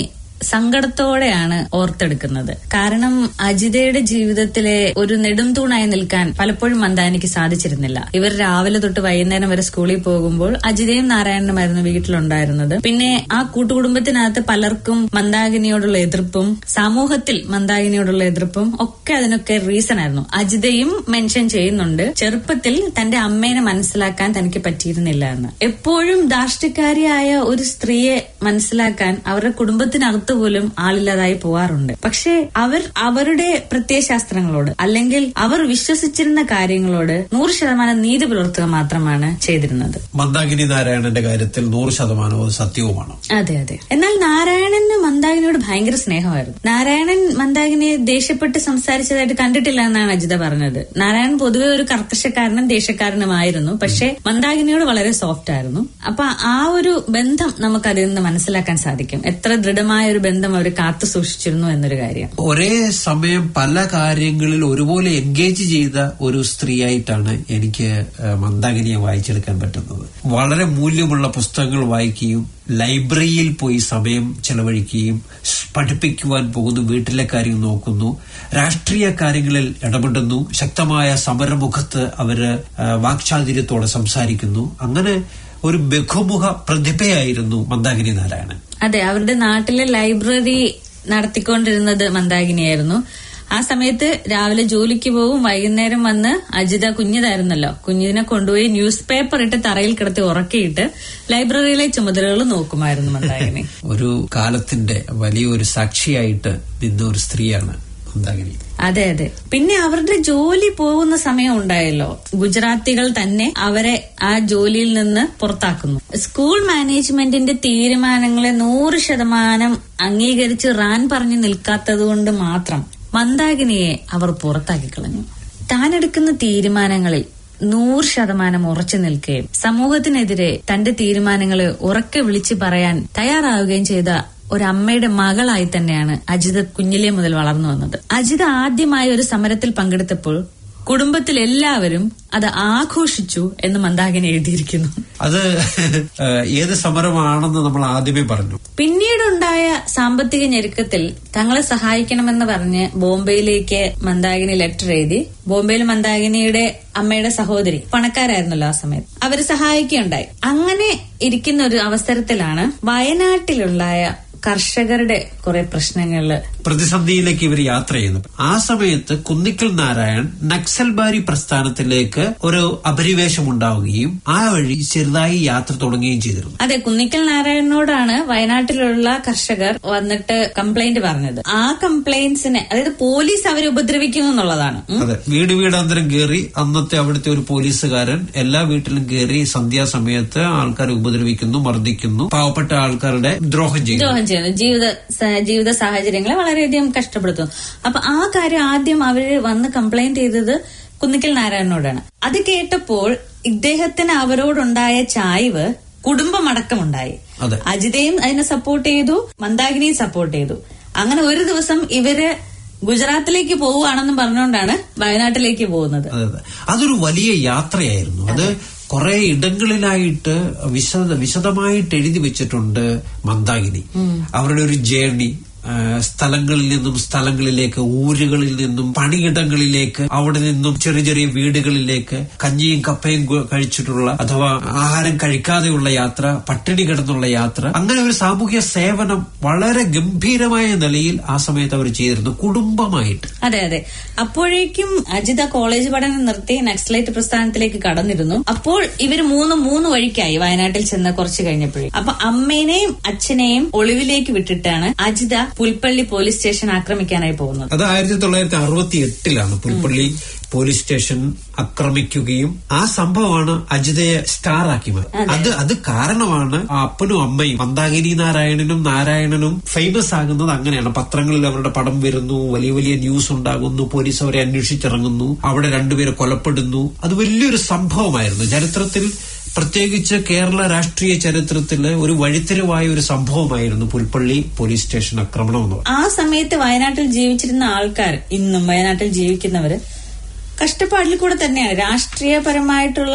സങ്കടത്തോടെയാണ് ഓർത്തെടുക്കുന്നത് കാരണം അജിതയുടെ ജീവിതത്തിലെ ഒരു നെടും തൂണായി നിൽക്കാൻ പലപ്പോഴും മന്ദാനിക്ക് സാധിച്ചിരുന്നില്ല ഇവർ രാവിലെ തൊട്ട് വൈകുന്നേരം വരെ സ്കൂളിൽ പോകുമ്പോൾ അജിതയും നാരായണനുമായിരുന്നു വീട്ടിലുണ്ടായിരുന്നത് പിന്നെ ആ കൂട്ടുകുടുംബത്തിനകത്ത് പലർക്കും മന്ദാകിനിയോടുള്ള എതിർപ്പും സമൂഹത്തിൽ മന്ദാകിനിയോടുള്ള എതിർപ്പും ഒക്കെ അതിനൊക്കെ റീസൺ ആയിരുന്നു അജിതയും മെൻഷൻ ചെയ്യുന്നുണ്ട് ചെറുപ്പത്തിൽ തന്റെ അമ്മേനെ മനസ്സിലാക്കാൻ തനിക്ക് പറ്റിയിരുന്നില്ല എന്ന് എപ്പോഴും ധാർഷ്ട്യക്കാരിയായ ഒരു സ്ത്രീയെ മനസ്സിലാക്കാൻ അവരുടെ കുടുംബത്തിനകത്ത് പോലും ആളില്ലാതായി പോവാറുണ്ട് പക്ഷേ അവർ അവരുടെ പ്രത്യയശാസ്ത്രങ്ങളോട് അല്ലെങ്കിൽ അവർ വിശ്വസിച്ചിരുന്ന കാര്യങ്ങളോട് നൂറ് ശതമാനം നീതി പുലർത്തുക മാത്രമാണ് ചെയ്തിരുന്നത് മന്ദാകിനി നാരായണന്റെ കാര്യത്തിൽ നൂറ് ശതമാനവും അത് സത്യവുമാണ് അതെ അതെ എന്നാൽ നാരായണന് മന്ദാകിനിയോട് ഭയങ്കര സ്നേഹമായിരുന്നു നാരായണൻ മന്ദാകിനിയെ ദേഷ്യപ്പെട്ട് സംസാരിച്ചതായിട്ട് കണ്ടിട്ടില്ല എന്നാണ് അജിത പറഞ്ഞത് നാരായണൻ പൊതുവെ ഒരു കർക്കശക്കാരനും ദേഷ്യക്കാരനുമായിരുന്നു പക്ഷെ മന്ദാകിനിയോട് വളരെ സോഫ്റ്റ് ആയിരുന്നു അപ്പൊ ആ ഒരു ബന്ധം നമുക്ക് അതിൽ നിന്ന് മനസ്സിലാക്കാൻ സാധിക്കും എത്ര ദൃഢമായ ഒരു ബന്ധം അവർ കാത്തു സൂക്ഷിച്ചിരുന്നു എന്നൊരു കാര്യം ഒരേ സമയം പല കാര്യങ്ങളിൽ ഒരുപോലെ എൻഗേജ് ചെയ്ത ഒരു സ്ത്രീയായിട്ടാണ് എനിക്ക് ഏഹ്, മന്ദാകിനിയെ വായിച്ചെടുക്കാൻ പറ്റുന്നത് വളരെ മൂല്യമുള്ള പുസ്തകങ്ങൾ വായിക്കുകയും ലൈബ്രറിയിൽ പോയി സമയം ചെലവഴിക്കുകയും സ് പഠിപ്പിക്കുവാൻ പോകുന്നു വീട്ടിലെ കാര്യം നോക്കുന്നു രാഷ്ട്രീയ കാര്യങ്ങളിൽ ഇടപെടുന്നു ശക്തമായ സമരമുഖത്ത് അവര് ഏഹ്, വാക്ചാതുര്യത്തോടെ സംസാരിക്കുന്നു അങ്ങനെ ഒരു ബഹുമുഖ പ്രതിഭയായിരുന്നു മന്ദാകിനി നാരായണൻ അതെ അവരുടെ നാട്ടിലെ ലൈബ്രറി നടത്തിക്കൊണ്ടിരുന്നത് മന്ദാകിനിയായിരുന്നു ആ സമയത്ത് രാവിലെ ജോലിക്ക് പോകും വൈകുന്നേരം വന്ന് അജിത കുഞ്ഞിതായിരുന്നല്ലോ കുഞ്ഞിനെ കൊണ്ടുപോയി ന്യൂസ് പേപ്പർ ഇട്ട് തറയിൽ കിടത്തി ഉറക്കിയിട്ട് ലൈബ്രറിയിലെ ചുമതലകൾ നോക്കുമായിരുന്നു മന്ദാകിനി ഒരു കാലത്തിന്റെ വലിയൊരു സാക്ഷിയായിട്ട് നിന്ന ഒരു സ്ത്രീയാണ് മന്ദാകിനി അതെ അതെ പിന്നെ അവരുടെ ജോലി പോകുന്ന സമയം ഉണ്ടായല്ലോ ഗുജറാത്തികൾ തന്നെ അവരെ ആ ജോലിയിൽ നിന്ന് പുറത്താക്കുന്നു സ്കൂൾ മാനേജ്മെന്റിന്റെ തീരുമാനങ്ങളെ നൂറ് ശതമാനം അംഗീകരിച്ച് റാൻ പറഞ്ഞു നിൽക്കാത്തത് കൊണ്ട് മാത്രം മന്ദാകിനിയെ അവർ പുറത്താക്കി കളഞ്ഞു താനെടുക്കുന്ന തീരുമാനങ്ങളിൽ നൂറ് ശതമാനം ഉറച്ചു നിൽക്കുകയും സമൂഹത്തിനെതിരെ തന്റെ തീരുമാനങ്ങളെ ഉറക്കെ വിളിച്ചു പറയാൻ തയ്യാറാവുകയും ചെയ്ത ഒരമ്മയുടെ മകളായി തന്നെയാണ് അജിത കുഞ്ഞിലെ മുതൽ വളർന്നു വന്നത് അജിത ആദ്യമായി ഒരു സമരത്തിൽ പങ്കെടുത്തപ്പോൾ കുടുംബത്തിൽ എല്ലാവരും അത് ആഘോഷിച്ചു എന്ന് മന്ദാകിനി എഴുതിയിരിക്കുന്നു അത് ഏഹ്, ഏത് സമരമാണെന്ന് നമ്മൾ ആദ്യമേ പറഞ്ഞു പിന്നീടുണ്ടായ സാമ്പത്തിക ഞെരുക്കത്തിൽ തങ്ങളെ സഹായിക്കണമെന്ന് പറഞ്ഞ് ബോംബെയിലേക്ക് മന്ദാകിനി ലെറ്റർ എഴുതി ബോംബെയിൽ മന്ദാകിനിയുടെ അമ്മയുടെ സഹോദരി പണക്കാരായിരുന്നല്ലോ ആ സമയത്ത് അവര് സഹായിക്കുകയുണ്ടായി അങ്ങനെ ഇരിക്കുന്ന ഒരു അവസരത്തിലാണ് വയനാട്ടിലുണ്ടായ കർഷകരുടെ കുറെ പ്രശ്നങ്ങളില് പ്രതിസന്ധിയിലേക്ക് ഇവർ യാത്ര ചെയ്യുന്നു ആ സമയത്ത് കുന്നിക്കൽ നാരായൺ നക്സൽബാരി പ്രസ്ഥാനത്തിലേക്ക് ഒരു അപരിവേശം ഉണ്ടാവുകയും ആ വഴി ചെറുതായി യാത്ര തുടങ്ങുകയും ചെയ്തിരുന്നു അതെ കുന്നിക്കൽ നാരായണനോടാണ് വയനാട്ടിലുള്ള കർഷകർ വന്നിട്ട് കംപ്ലൈന്റ് പറഞ്ഞത് ആ കംപ്ലൈന്റ്സിനെ അതായത് പോലീസ് അവരെ ഉപദ്രവിക്കുന്നു എന്നുള്ളതാണ് ഉം. അതെ വീട് വീടാന്തരം കയറി അന്നത്തെ അവിടുത്തെ ഒരു പോലീസുകാരൻ എല്ലാ വീട്ടിലും കയറി സന്ധ്യാസമയത്ത് ആൾക്കാരെ ഉപദ്രവിക്കുന്നു മർദ്ദിക്കുന്നു പാവപ്പെട്ട ആൾക്കാരുടെ ദ്രോഹം ചെയ്യുന്നു ദ്രോഹം ചെയ്യുന്നു ജീവിത സ- ജീവിത സാഹചര്യങ്ങളെ വളരെയധികം കഷ്ടപ്പെടുത്തുന്നു അപ്പൊ ആ കാര്യം ആദ്യം അവര് വന്ന് കംപ്ലൈന്റ് ചെയ്തത് കുന്നിക്കൽ നാരായണനോടാണ് അത് കേട്ടപ്പോൾ ഇദ്ദേഹത്തിന് അവരോടുണ്ടായ ചായ്വ് കുടുംബമടക്കമുണ്ടായി അതെ. അജിതയും അതിനെ സപ്പോർട്ട് ചെയ്തു മന്ദാകിനിയും സപ്പോർട്ട് ചെയ്തു അങ്ങനെ ഒരു ദിവസം ഇവര് ഗുജറാത്തിലേക്ക് പോവുകയാണെന്നും പറഞ്ഞുകൊണ്ടാണ് വയനാട്ടിലേക്ക് പോകുന്നത് അതെ അതെ അതൊരു വലിയ യാത്രയായിരുന്നു അത് കുറെ ഇടങ്ങളിലായിട്ട് വിശദ വിശദമായിട്ട് എഴുതി വെച്ചിട്ടുണ്ട് മന്ദാകിനി അവരുടെ ഒരു ജേർണി ആ, സ്ഥലങ്ങളിൽ നിന്നും സ്ഥലങ്ങളിലേക്ക് ഊരുകളിൽ നിന്നും പണിയിടങ്ങളിലേക്ക് അവിടെ നിന്നും ചെറിയ ചെറിയ വീടുകളിലേക്ക് കഞ്ഞിയും കപ്പയും കു- കഴിച്ചിട്ടുള്ള അഥവാ ആഹാരം കഴിക്കാതെയുള്ള യാത്ര പട്ടിണി കിടന്നുള്ള യാത്ര അങ്ങനെ ഒരു സാമൂഹ്യ സേവനം വളരെ ഗംഭീരമായ നിലയിൽ ആ സമയത്ത് അവർ ചെയ്തിരുന്നു കുടുംബമായിട്ട് അതെ അതെ അപ്പോഴേക്കും അജിത കോളേജ് പഠനം നിർത്തി നക്സലൈറ്റ് പ്രസ്ഥാനത്തിലേക്ക് കടന്നിരുന്നു അപ്പോൾ ഇവര് മൂന്ന് മൂന്ന് വഴിക്കായി വയനാട്ടിൽ ചെന്ന് കുറച്ച് കഴിഞ്ഞപ്പോഴേ അപ്പൊ അമ്മേനെയും അച്ഛനെയും ഒളിവിലേക്ക് വിട്ടിട്ടാണ് അജിത പുൽപ്പള്ളി പോലീസ് സ്റ്റേഷൻ ആക്രമിക്കാനായി പോകുന്നത് അത് ആയിരത്തി തൊള്ളായിരത്തി അറുപത്തി എട്ടിലാണ് പുൽപ്പള്ളി പോലീസ് സ്റ്റേഷൻ ആക്രമിക്കുകയും ആ സംഭവമാണ് അജിതയെ സ്റ്റാർ ആക്കി മാറി അത് അത് കാരണമാണ് ആ അപ്പനും അമ്മയും മന്ദാകിനി നാരായണനും നാരായണനും ഫേമസ് ആകുന്നത് അങ്ങനെയാണ് പത്രങ്ങളിൽ അവരുടെ പടം വരുന്നു വലിയ വലിയ ന്യൂസ് ഉണ്ടാകുന്നു പോലീസ് അവരെ അന്വേഷിച്ചിറങ്ങുന്നു അവിടെ രണ്ടുപേരെ കൊലപ്പെടുന്നു അത് വലിയൊരു സംഭവമായിരുന്നു ചരിത്രത്തിൽ പ്രത്യേകിച്ച് കേരള രാഷ്ട്രീയ ചരിത്രത്തില് ഒരു വഴിത്തിരിവായ ഒരു സംഭവമായിരുന്നു പുൽപ്പള്ളി പോലീസ് സ്റ്റേഷൻ ആക്രമണം എന്ന് പറയുന്നത്. ആ സമയത്ത് വയനാട്ടിൽ ജീവിച്ചിരുന്ന ആൾക്കാർ ഇന്നും വയനാട്ടിൽ ജീവിക്കുന്നവര് കഷ്ടപ്പാടിൽ കൂടെ തന്നെയാണ് രാഷ്ട്രീയപരമായിട്ടുള്ള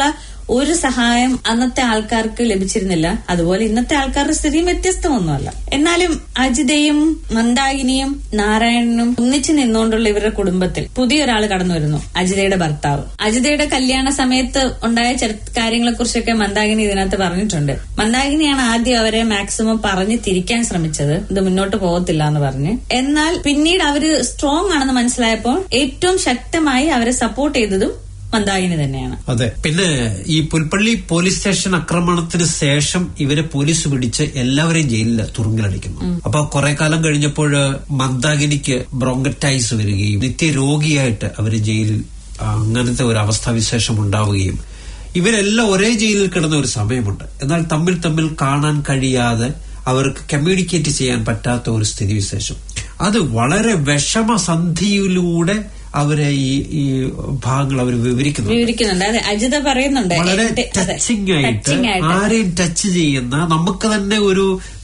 ഒരു സഹായം അന്നത്തെ ആൾക്കാർക്ക് ലഭിച്ചിരുന്നില്ല അതുപോലെ ഇന്നത്തെ ആൾക്കാരുടെ സ്ഥിതിയും വ്യത്യസ്തമൊന്നുമല്ല എന്നാലും അജിതയും മന്ദാകിനിയും നാരായണനും ഒന്നിച്ചു നിന്നുകൊണ്ടുള്ള ഇവരുടെ കുടുംബത്തിൽ പുതിയൊരാൾ കടന്നു വരുന്നു അജിതയുടെ ഭർത്താവ് അജിതയുടെ കല്യാണ സമയത്ത് ഉണ്ടായ കാര്യങ്ങളെ കുറിച്ചൊക്കെ മന്ദാകിനി ഇതിനകത്ത് പറഞ്ഞിട്ടുണ്ട് മന്ദാകിനിയാണ് ആദ്യം അവരെ മാക്സിമം പറഞ്ഞ് തിരിക്കാൻ ശ്രമിച്ചത് ഇത് മുന്നോട്ട് പോകത്തില്ല എന്ന് പറഞ്ഞ് എന്നാൽ പിന്നീട് അവര് സ്ട്രോങ് ആണെന്ന് മനസ്സിലായപ്പോൾ ഏറ്റവും ശക്തമായി അവരെ സപ്പോർട്ട് ചെയ്തതും മന്ദാകിനി തന്നെയാണ് അതെ പിന്നെ ഈ പുൽപ്പള്ളി പോലീസ് സ്റ്റേഷൻ ആക്രമണത്തിന് ശേഷം ഇവരെ പോലീസ് പിടിച്ച് എല്ലാവരെയും ജയിലിൽ തുറുങ്കിലടിക്കുന്നു അപ്പൊ കുറെ കാലം കഴിഞ്ഞപ്പോൾ മന്ദാകിനിക്ക് ബ്രോങ്കറ്റൈസ് വരികയും നിത്യരോഗിയായിട്ട് അവര് ജയിലിൽ അങ്ങനത്തെ ഒരു അവസ്ഥാവിശേഷം ഉണ്ടാവുകയും ഇവരെല്ലാം ഒരേ ജയിലിൽ കിടന്ന ഒരു സമയമുണ്ട് എന്നാൽ തമ്മിൽ തമ്മിൽ കാണാൻ കഴിയാതെ അവർക്ക് കമ്മ്യൂണിക്കേറ്റ് ചെയ്യാൻ പറ്റാത്ത ഒരു സ്ഥിതിവിശേഷം അത് വളരെ വിഷമസന്ധിയിലൂടെ അവരെ ഈ ഈ ഭാഗങ്ങൾ അവർ വിവരിക്കുന്നു വിവരിക്കുന്നുണ്ട് അതെ അജിത പറയുന്നുണ്ട് വളരെ എന്റെ- അതെ, ടച്ചിങ് ആയിട്ട് touching ആയിട്ട്. ആരെയും ടച്ച് ചെയ്യുന്ന നമുക്ക് തന്നെ ഒരു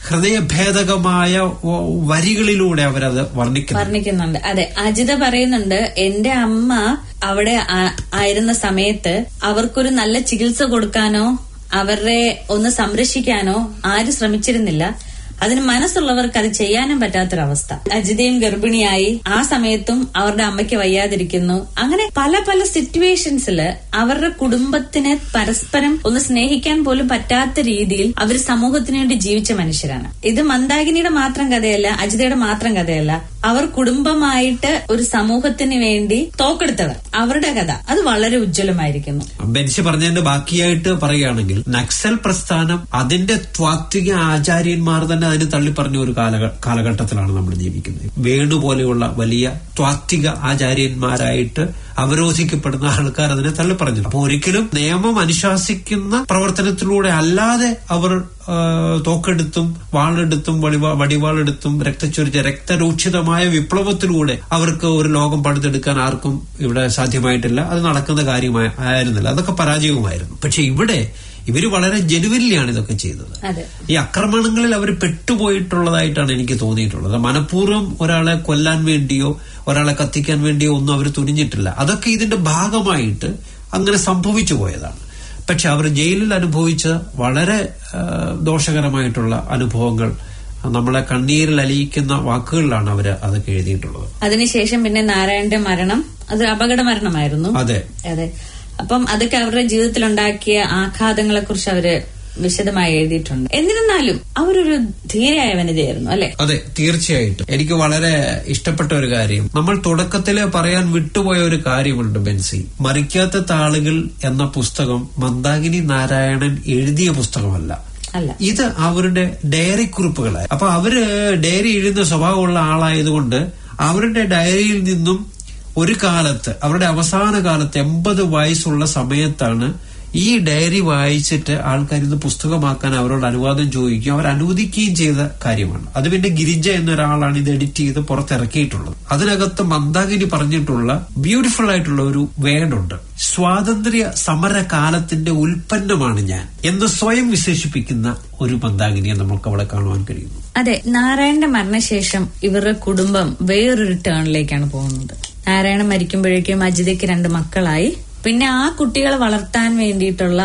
ഹൃദയഭേദകമായ വ- വരികളിലൂടെ അവരത് വർണ്ണിക്കുന്നു വർണ്ണിക്കുന്നുണ്ട് അതെ അജിത പറയുന്നുണ്ട് എന്റെ അമ്മ അവിടെ ആ- ആയിരുന്ന സമയത്ത് അവർക്കൊരു നല്ല ചികിത്സ കൊടുക്കാനോ അവരെ ഒന്ന് സംരക്ഷിക്കാനോ ആരും ശ്രമിച്ചിരുന്നില്ല അതിന് മനസ്സുള്ളവർക്ക് അത് ചെയ്യാനും പറ്റാത്തൊരവസ്ഥ അജിതയും ഗർഭിണിയായി ആ സമയത്തും അവരുടെ അമ്മയ്ക്ക് വയ്യാതിരിക്കുന്നു അങ്ങനെ പല പല സിറ്റുവേഷൻസില് അവരുടെ കുടുംബത്തിനെ പരസ്പരം ഒന്ന് സ്നേഹിക്കാൻ പോലും പറ്റാത്ത രീതിയിൽ അവർ സമൂഹത്തിന് വേണ്ടി ജീവിച്ച മനുഷ്യരാണ് ഇത് മന്ദാകിനിയുടെ മാത്രം കഥയല്ല അജിതയുടെ മാത്രം കഥയല്ല അവർ കുടുംബമായിട്ട് ഒരു സമൂഹത്തിന് വേണ്ടി തോക്കെടുത്തവർ അവരുടെ കഥ അത് വളരെ ഉജ്ജ്വലമായിരിക്കുന്നു ബെൻസി പറഞ്ഞതിന്റെ ബാക്കിയായിട്ട് പറയുകയാണെങ്കിൽ നക്സൽ പ്രസ്ഥാനം അതിന്റെ ത്വാത്വിക ആചാര്യന്മാർ തന്നെ അതിന് തള്ളിപ്പറഞ്ഞ ഒരു കാലഘ- കാലഘട്ടത്തിലാണ് നമ്മൾ ജീവിക്കുന്നത് വേണു പോലെയുള്ള വലിയ ത്വാത്വിക ആചാര്യന്മാരായിട്ട് അവരോധിക്കപ്പെടുന്ന ആൾക്കാർ അതിനെ തള്ളിപ്പറഞ്ഞു അപ്പൊ ഒരിക്കലും നിയമം അനുശാസിക്കുന്ന പ്രവർത്തനത്തിലൂടെ അല്ലാതെ അവർ ആ, തോക്കെടുത്തും വാളെടുത്തും വടിവാ വടിവാളെടുത്തും രക്തച്ചൊരിച്ച രക്തരൂക്ഷിതമായ വിപ്ലവത്തിലൂടെ അവർക്ക് ഒരു ലോകം പടുത്തെടുക്കാൻ ആർക്കും ഇവിടെ സാധ്യമായിട്ടില്ല അത് നടക്കുന്ന കാര്യമായി ആയിരുന്നില്ല അതൊക്കെ പരാജയവുമായിരുന്നു പക്ഷെ ഇവിടെ ഇവര് വളരെ ജനുവനിലാണ് ഇതൊക്കെ ചെയ്തത് അതെ ഈ ആക്രമണങ്ങളിൽ അവർ പെട്ടുപോയിട്ടുള്ളതായിട്ടാണ് എനിക്ക് തോന്നിയിട്ടുള്ളത് മനഃപൂർവ്വം ഒരാളെ കൊല്ലാൻ വേണ്ടിയോ ഒരാളെ കത്തിക്കാൻ വേണ്ടിയോ ഒന്നും അവർ തുനിഞ്ഞിട്ടില്ല അതൊക്കെ ഇതിന്റെ ഭാഗമായിട്ട് അങ്ങനെ സംഭവിച്ചു പോയതാണ് പക്ഷെ അവർ ജയിലിൽ അനുഭവിച്ച വളരെ ആ, ദോഷകരമായിട്ടുള്ള അനുഭവങ്ങൾ നമ്മളെ കണ്ണീരിൽ അലിയിക്കുന്ന വാക്കുകളിലാണ് അവർ അതൊക്കെ എഴുതിയിട്ടുള്ളത് അതിനുശേഷം പിന്നെ നാരായണന്റെ മരണം അത് അപകട മരണമായിരുന്നു അതെ അതെ അപ്പം അതൊക്കെ അവരുടെ ജീവിതത്തിൽ ഉണ്ടാക്കിയ ആഘാതങ്ങളെ കുറിച്ച് അവര് വിശദമായി എഴുതിയിട്ടുണ്ട് എന്നിരുന്നാലും അവരൊരു ധീരയായ വനിതയായിരുന്നു അല്ലെ അതെ തീർച്ചയായിട്ടും എനിക്ക് വളരെ ഇഷ്ടപ്പെട്ട ഒരു കാര്യം നമ്മൾ തുടക്കത്തില് പറയാൻ വിട്ടുപോയ ഒരു കാര്യമുണ്ട് ബെൻസി മറിക്കാത്ത താളുകൾ എന്ന പുസ്തകം മന്ദാകിനി നാരായണൻ എഴുതിയ പുസ്തകമല്ല അല്ല ഇത് അവരുടെ ഡയറി കുറിപ്പുകളായി അപ്പൊ അവര് ഡയറി എഴുതുന്ന സ്വഭാവമുള്ള ആളായതുകൊണ്ട് അവരുടെ ഡയറിയിൽ നിന്നും ഒരു കാലത്ത് അവരുടെ അവസാന കാലത്ത് എൺപത് വയസ്സുള്ള സമയത്താണ് ഈ ഡയറി വായിച്ചിട്ട് ആൾക്കാർ ഇത് പുസ്തകമാക്കാൻ അവരോട് അനുവാദം ചോദിക്കുകയും അവർ അനുവദിക്കുകയും ചെയ്ത കാര്യമാണ് അത് പിന്നെ ഗിരിജ എന്നൊരാളാണ് ഇത് എഡിറ്റ് ചെയ്ത് പുറത്തിറക്കിയിട്ടുള്ളത് അതിനകത്ത് മന്ദാകിനി പറഞ്ഞിട്ടുള്ള ബ്യൂട്ടിഫുൾ ആയിട്ടുള്ള ഒരു വേർഡുണ്ട് സ്വാതന്ത്ര്യ സമര കാലത്തിന്റെ ഉൽപ്പന്നമാണ് ഞാൻ എന്ന് സ്വയം വിശേഷിപ്പിക്കുന്ന ഒരു മന്ദാകിനിയെ നമുക്ക് അവിടെ കാണുവാൻ കഴിയുന്നു അതെ നാരായണന്റെ മരണശേഷം ഇവരുടെ കുടുംബം വേറൊരു ടേണിലേക്കാണ് പോകുന്നത് നാരായണൻ മരിക്കുമ്പോഴേക്കും അജിതയ്ക്ക് രണ്ട് മക്കളായി പിന്നെ ആ കുട്ടികളെ വളർത്താൻ വേണ്ടിയിട്ടുള്ള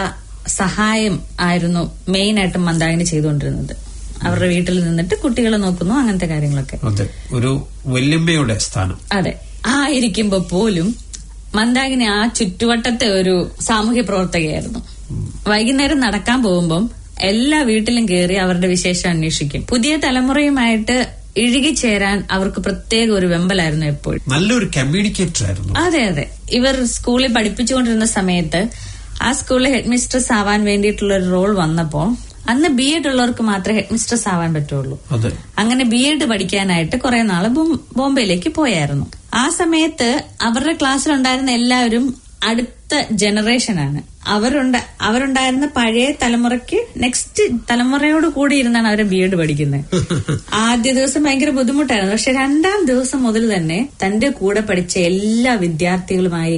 സഹായം ആയിരുന്നു മെയിൻ ആയിട്ടും മന്ദാകിനി ചെയ്തുകൊണ്ടിരുന്നത് അവരുടെ വീട്ടിൽ നിന്നിട്ട് കുട്ടികളെ നോക്കുന്നു അങ്ങനത്തെ കാര്യങ്ങളൊക്കെ അതെ ഒരു വല്യമ്മയുടെ സ്ഥാനം അതെ ആയിരിക്കുമ്പോ പോലും മന്ദാകിനി ആ ചുറ്റുവട്ടത്തെ ഒരു സാമൂഹ്യ പ്രവർത്തകയായിരുന്നു വൈകുന്നേരം നടക്കാൻ പോകുമ്പം എല്ലാ വീട്ടിലും കയറി അവരുടെ വിശേഷം അന്വേഷിക്കും പുതിയ തലമുറയുമായിട്ട് ഇഴുകിച്ചേരാൻ അവർക്ക് പ്രത്യേക ഒരു വെമ്പലായിരുന്നു എപ്പോഴും നല്ലൊരു കമ്മ്യൂണിക്കേറ്റർ ആയിരുന്നു അതെ അതെ ഇവർ സ്കൂളിൽ പഠിപ്പിച്ചുകൊണ്ടിരുന്ന സമയത്ത് ആ സ്കൂളിൽ ഹെഡ് മിസ്ട്രസ് ആവാൻ വേണ്ടിയിട്ടുള്ള ഒരു റോൾ വന്നപ്പോ അന്ന് ബി എഡ് ഉള്ളവർക്ക് മാത്രമേ ഹെഡ് മിസ്ട്രസ് ആവാൻ പറ്റുള്ളൂ അതെ അങ്ങനെ ബി എഡ് പഠിക്കാനായിട്ട് കുറെ നാള് ബോം- ബോംബെയിലേക്ക് പോയായിരുന്നു ആ സമയത്ത് അവരുടെ ക്ലാസ്സിലുണ്ടായിരുന്ന എല്ലാവരും അടുത്ത ജനറേഷനാണ് അവരുണ്ട അവരുണ്ടായിരുന്ന പഴയ തലമുറയ്ക്ക് നെക്സ്റ്റ് തലമുറയോട് കൂടി ഇരുന്നാണ് അവരെ ബി എഡ് പഠിക്കുന്നത് ആദ്യ ദിവസം ഭയങ്കര ബുദ്ധിമുട്ടായിരുന്നു പക്ഷെ രണ്ടാം ദിവസം മുതൽ തന്നെ തന്റെ കൂടെ പഠിച്ച എല്ലാ വിദ്യാർത്ഥികളുമായി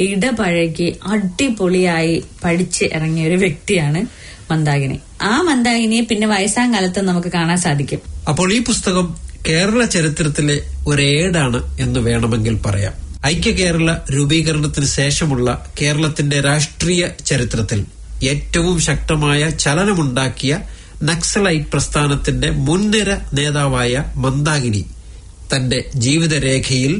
ഇടപഴകി അടിപൊളിയായി പഠിച്ച് ഇറങ്ങിയ ഒരു വ്യക്തിയാണ് മന്ദാകിനി ആ മന്ദാകിനിയെ പിന്നെ വയസ്സാം കാലത്ത് നമുക്ക് കാണാൻ സാധിക്കും അപ്പോൾ ഈ പുസ്തകം കേരള ചരിത്രത്തിലെ ഒരേടാണ് എന്ന് വേണമെങ്കിൽ പറയാം ഐക്യ കേരള രൂപീകരണത്തിന് ശേഷമുള്ള കേരളത്തിന്റെ രാഷ്ട്രീയ ചരിത്രത്തിൽ ഏറ്റവും ശക്തമായ ചലനമുണ്ടാക്കിയ നക്സലൈറ്റ് പ്രസ്ഥാനത്തിന്റെ മുൻനിര നേതാവായ മന്ദാകിനി തന്റെ ജീവിതരേഖയിൽ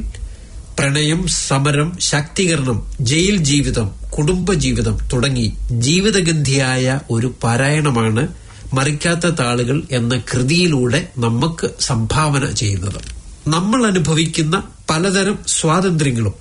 പ്രണയം സമരം ശാക്തീകരണം ജയിൽ ജീവിതം കുടുംബജീവിതം തുടങ്ങി ജീവിതഗന്ധിയായ ഒരു പാരായണമാണ് മറിക്കാത്ത താളുകൾ എന്ന കൃതിയിലൂടെ നമുക്ക് സംഭാവന ചെയ്യുന്നത് നമ്മൾ അനുഭവിക്കുന്ന പലതരം സ്വാതന്ത്ര്യങ്ങളും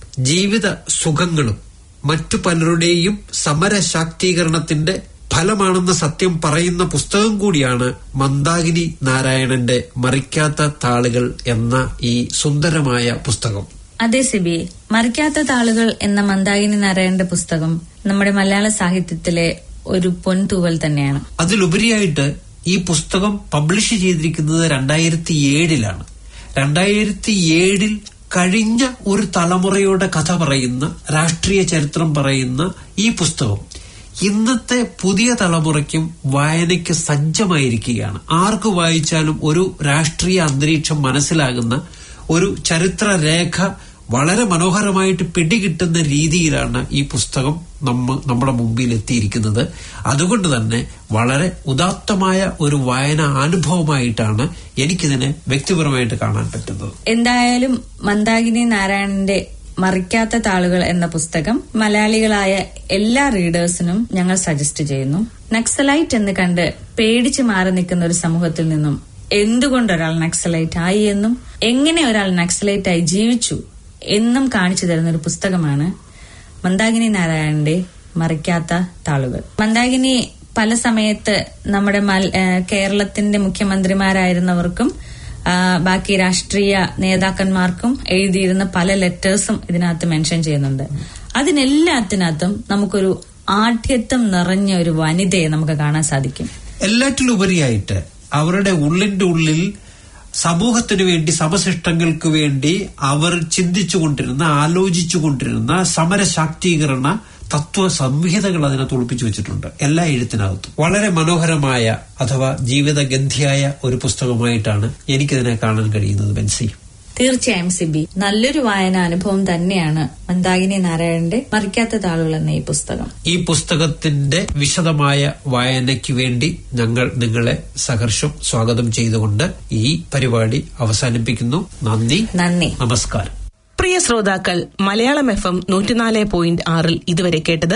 ജീവിത സുഖങ്ങളും മറ്റു പലരുടെയും സമര ശാക്തീകരണത്തിന്റെ ഫലമാണെന്ന സത്യം പറയുന്ന പുസ്തകം കൂടിയാണ് മന്ദാകിനി നാരായണന്റെ മറിക്കാത്ത താളുകൾ എന്ന ഈ സുന്ദരമായ പുസ്തകം അതെ സിബി മറിക്കാത്ത താളുകൾ എന്ന മന്ദാകിനി നാരായണന്റെ പുസ്തകം നമ്മുടെ മലയാള സാഹിത്യത്തിലെ ഒരു പൊൻതൂവൽ തന്നെയാണ് അതിലുപരിയായിട്ട് ഈ പുസ്തകം പബ്ലിഷ് ചെയ്തിരിക്കുന്നത് രണ്ടായിരത്തി ഏഴിലാണ് രണ്ടായിരത്തി ഏഴിൽ കഴിഞ്ഞ ഒരു തലമുറയുടെ കഥ പറയുന്ന രാഷ്ട്രീയ ചരിത്രം പറയുന്ന ഈ പുസ്തകം ഇന്നത്തെ പുതിയ തലമുറയ്ക്കും വായനയ്ക്ക് സജ്ജമായിരിക്കുകയാണ് ആർക്ക് വായിച്ചാലും ഒരു രാഷ്ട്രീയ അന്തരീക്ഷം മനസ്സിലാകുന്ന ഒരു ചരിത്ര രേഖ വളരെ മനോഹരമായിട്ട് പിടികിട്ടുന്ന രീതിയിലാണ് ഈ പുസ്തകം നമ്മ നമ്മുടെ മുമ്പിൽ എത്തിയിരിക്കുന്നത് അതുകൊണ്ട് തന്നെ വളരെ ഉദാത്തമായ ഒരു വായന അനുഭവമായിട്ടാണ് എനിക്കിതിനെ വ്യക്തിപരമായിട്ട് കാണാൻ പറ്റുന്നത് എന്തായാലും മന്ദാകിനി നാരായണന്റെ മറിക്കാത്ത താളുകൾ എന്ന പുസ്തകം മലയാളികളായ എല്ലാ റീഡേഴ്സിനും ഞങ്ങൾ സജസ്റ്റ് ചെയ്യുന്നു നക്സലൈറ്റ് എന്ന് കണ്ട് പേടിച്ചു മാറി നിൽക്കുന്ന ഒരു സമൂഹത്തിൽ നിന്നും എന്തുകൊണ്ട് ഒരാൾ നക്സലൈറ്റ് ആയി എന്നും എങ്ങനെ ഒരാൾ നക്സലൈറ്റ് ആയി ജീവിച്ചു എന്നും കാണിച്ചു തരുന്ന ഒരു പുസ്തകമാണ് മന്ദാകിനി നാരായണന്റെ മറിക്കാത്ത താളുകൾ മന്ദാകിനി പല സമയത്ത് നമ്മുടെ മൽ- ഏഹ് കേരളത്തിന്റെ മുഖ്യമന്ത്രിമാരായിരുന്നവർക്കും ആ, ബാക്കി രാഷ്ട്രീയ നേതാക്കന്മാർക്കും എഴുതിയിരുന്ന പല ലെറ്റേഴ്സും ഇതിനകത്ത് മെൻഷൻ ചെയ്യുന്നുണ്ട് അതിനെല്ലാത്തിനകത്തും നമുക്കൊരു ആഠ്യത്വം നിറഞ്ഞ ഒരു വനിതയെ നമുക്ക് കാണാൻ സാധിക്കും എല്ലാറ്റിലുപരിയായിട്ട് അവരുടെ ഉള്ളിന്റെ ഉള്ളിൽ സമൂഹത്തിനു വേണ്ടി സമശിഷ്ടങ്ങൾക്ക് വേണ്ടി അവർ ചിന്തിച്ചുകൊണ്ടിരുന്ന ആലോചിച്ചുകൊണ്ടിരുന്ന സമര ശാക്തീകരണ തത്വ സംഹിതകൾ അതിനകത്ത് ഒളിപ്പിച്ചു വെച്ചിട്ടുണ്ട് എല്ലാ എഴുത്തിനകത്തും വളരെ മനോഹരമായ അഥവാ ജീവിതഗന്ധിയായ ഒരു പുസ്തകമായിട്ടാണ് എനിക്കിതിനെ കാണാൻ കഴിയുന്നത് ബെൻസി തീർച്ചയായും സിബി നല്ലൊരു വായന അനുഭവം തന്നെയാണ് മന്ദാകിനി നാരായണന്റെ മറിക്കാത്ത താളുകൾ എന്ന ഈ പുസ്തകം ഈ പുസ്തകത്തിന്റെ വിശദമായ വായനയ്ക്ക് വേണ്ടി ഞങ്ങൾ നിങ്ങളെ സഹർഷം സ്വാഗതം ചെയ്തുകൊണ്ട് ഈ പരിപാടി അവസാനിപ്പിക്കുന്നു നന്ദി നന്ദി നമസ്കാരം പ്രിയ ശ്രോതാക്കൾ മലയാളം എഫ് എം നൂറ്റിനാല് പോയിന്റ് ആറിൽ ഇതുവരെ കേട്ടത്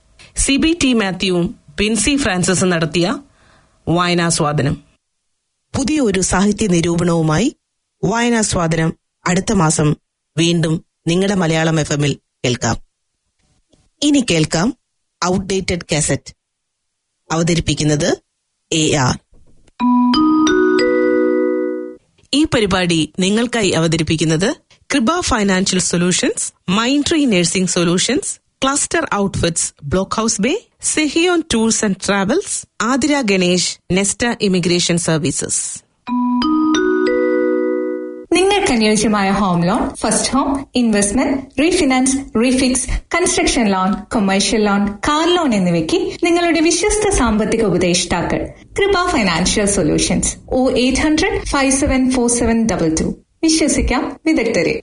സി ബി ടി മാത്യുവും ബിൻസി ഫ്രാൻസിസും നടത്തിയ വായനാസ്വാദനം പുതിയ ഒരു സാഹിത്യ നിരൂപണവുമായി വായനാസ്വാദനം അടുത്ത മാസം വീണ്ടും നിങ്ങളുടെ മലയാളം എഫ് എമ്മിൽ കേൾക്കാം ഇനി കേൾക്കാം ഔട്ട്ഡേറ്റഡ് കാസറ്റ് അവതരിപ്പിക്കുന്നത് എ ആർ ഈ പരിപാടി നിങ്ങൾക്കായി അവതരിപ്പിക്കുന്നത് Kripa financial solutions mind tree nursing solutions cluster outfits block house bay Sehion tours and travels Athira Ganesh Nesta immigration services നിങ്ങൾക്ക് അനുയോജ്യമായ home loan first home investment refinance refix construction loan commercial loan car loan എന്നിവയ്ക്ക് നിങ്ങളുടെ വിശ്വസ്ത സാമ്പത്തിക ഉപദേഷ്ടാക്കൾ കൃപ financial solutions O eight hundred five seven four seven double two വിശ്വസിക്കാം വിദഗ്ധരെ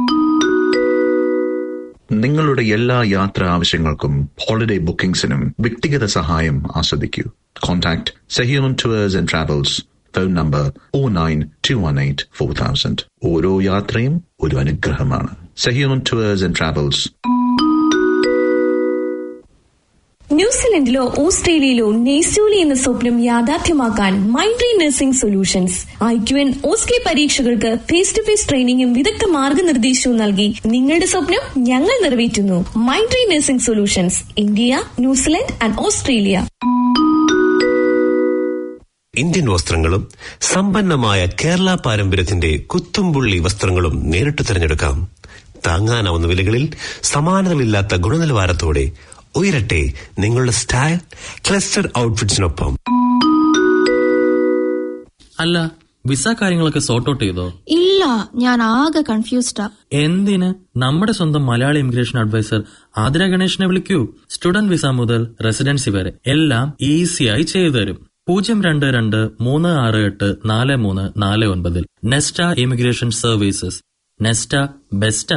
നിങ്ങളുടെ എല്ലാ യാത്രാ ആവശ്യങ്ങൾക്കും ഹോളിഡേ ബുക്കിംഗ്സിനും വ്യക്തിഗത സഹായം ആസ്വദിക്കൂ contact Sehion tours and travels phone number O nine two one eight four thousand ഓരോ യാത്രയും ഒരു അനുഗ്രഹമാണ് സഹിയോൺ ടൂവേഴ്സ് ആൻഡ് ട്രാവൽസ് ന്യൂസിലൻഡിലോ ഓസ്ട്രേലിയയിലോ നെയ്സൂലി എന്ന സ്വപ്നം യാഥാർത്ഥ്യമാക്കാൻ Mindtree nursing solutions IQN OSCE പരീക്ഷകൾക്ക് ഫേസ് ടു ഫേസ് ട്രെയിനിങ്ങും വിദഗ്ധ മാർഗനിർദ്ദേശവും നൽകി നിങ്ങളുടെ സ്വപ്നം ഞങ്ങൾ നിറവേറ്റുന്നു Mindtree nursing solutions India New Zealand and Australia Indian വസ്ത്രങ്ങളും സമ്പന്നമായ കേരള പാരമ്പര്യത്തിന്റെ കുത്തുംപുള്ളി വസ്ത്രങ്ങളും നേരിട്ട് തിരഞ്ഞെടുക്കാം താങ്ങാനാവുന്ന വിലകളിൽ സമാനതകളില്ലാത്ത ഗുണനിലവാരത്തോടെ ഉയരട്ടെ നിങ്ങളുടെ സ്റ്റൈൽ ക്ലസ്റ്റർ ഔട്ട്ഫിറ്റ്സിനൊപ്പം അല്ല വിസ കാര്യങ്ങളൊക്കെ സോർട്ട് ഔട്ട് ചെയ്തോ ഇല്ല ഞാൻ ആകെ കൺഫ്യൂസ്ഡാ എന്തിന് നമ്മുടെ സ്വന്തം മലയാളി ഇമിഗ്രേഷൻ അഡ്വൈസർ ആതിര ഗണേഷിനെ വിളിക്കൂ സ്റ്റുഡന്റ് വിസ മുതൽ റെസിഡൻസി വരെ എല്ലാം ഈസിയായി ചെയ്തു തരും പൂജ്യം രണ്ട് രണ്ട് മൂന്ന് ആറ് എട്ട് നാല് മൂന്ന് നാല് ഒൻപതിൽ Nesta immigration services Nesta best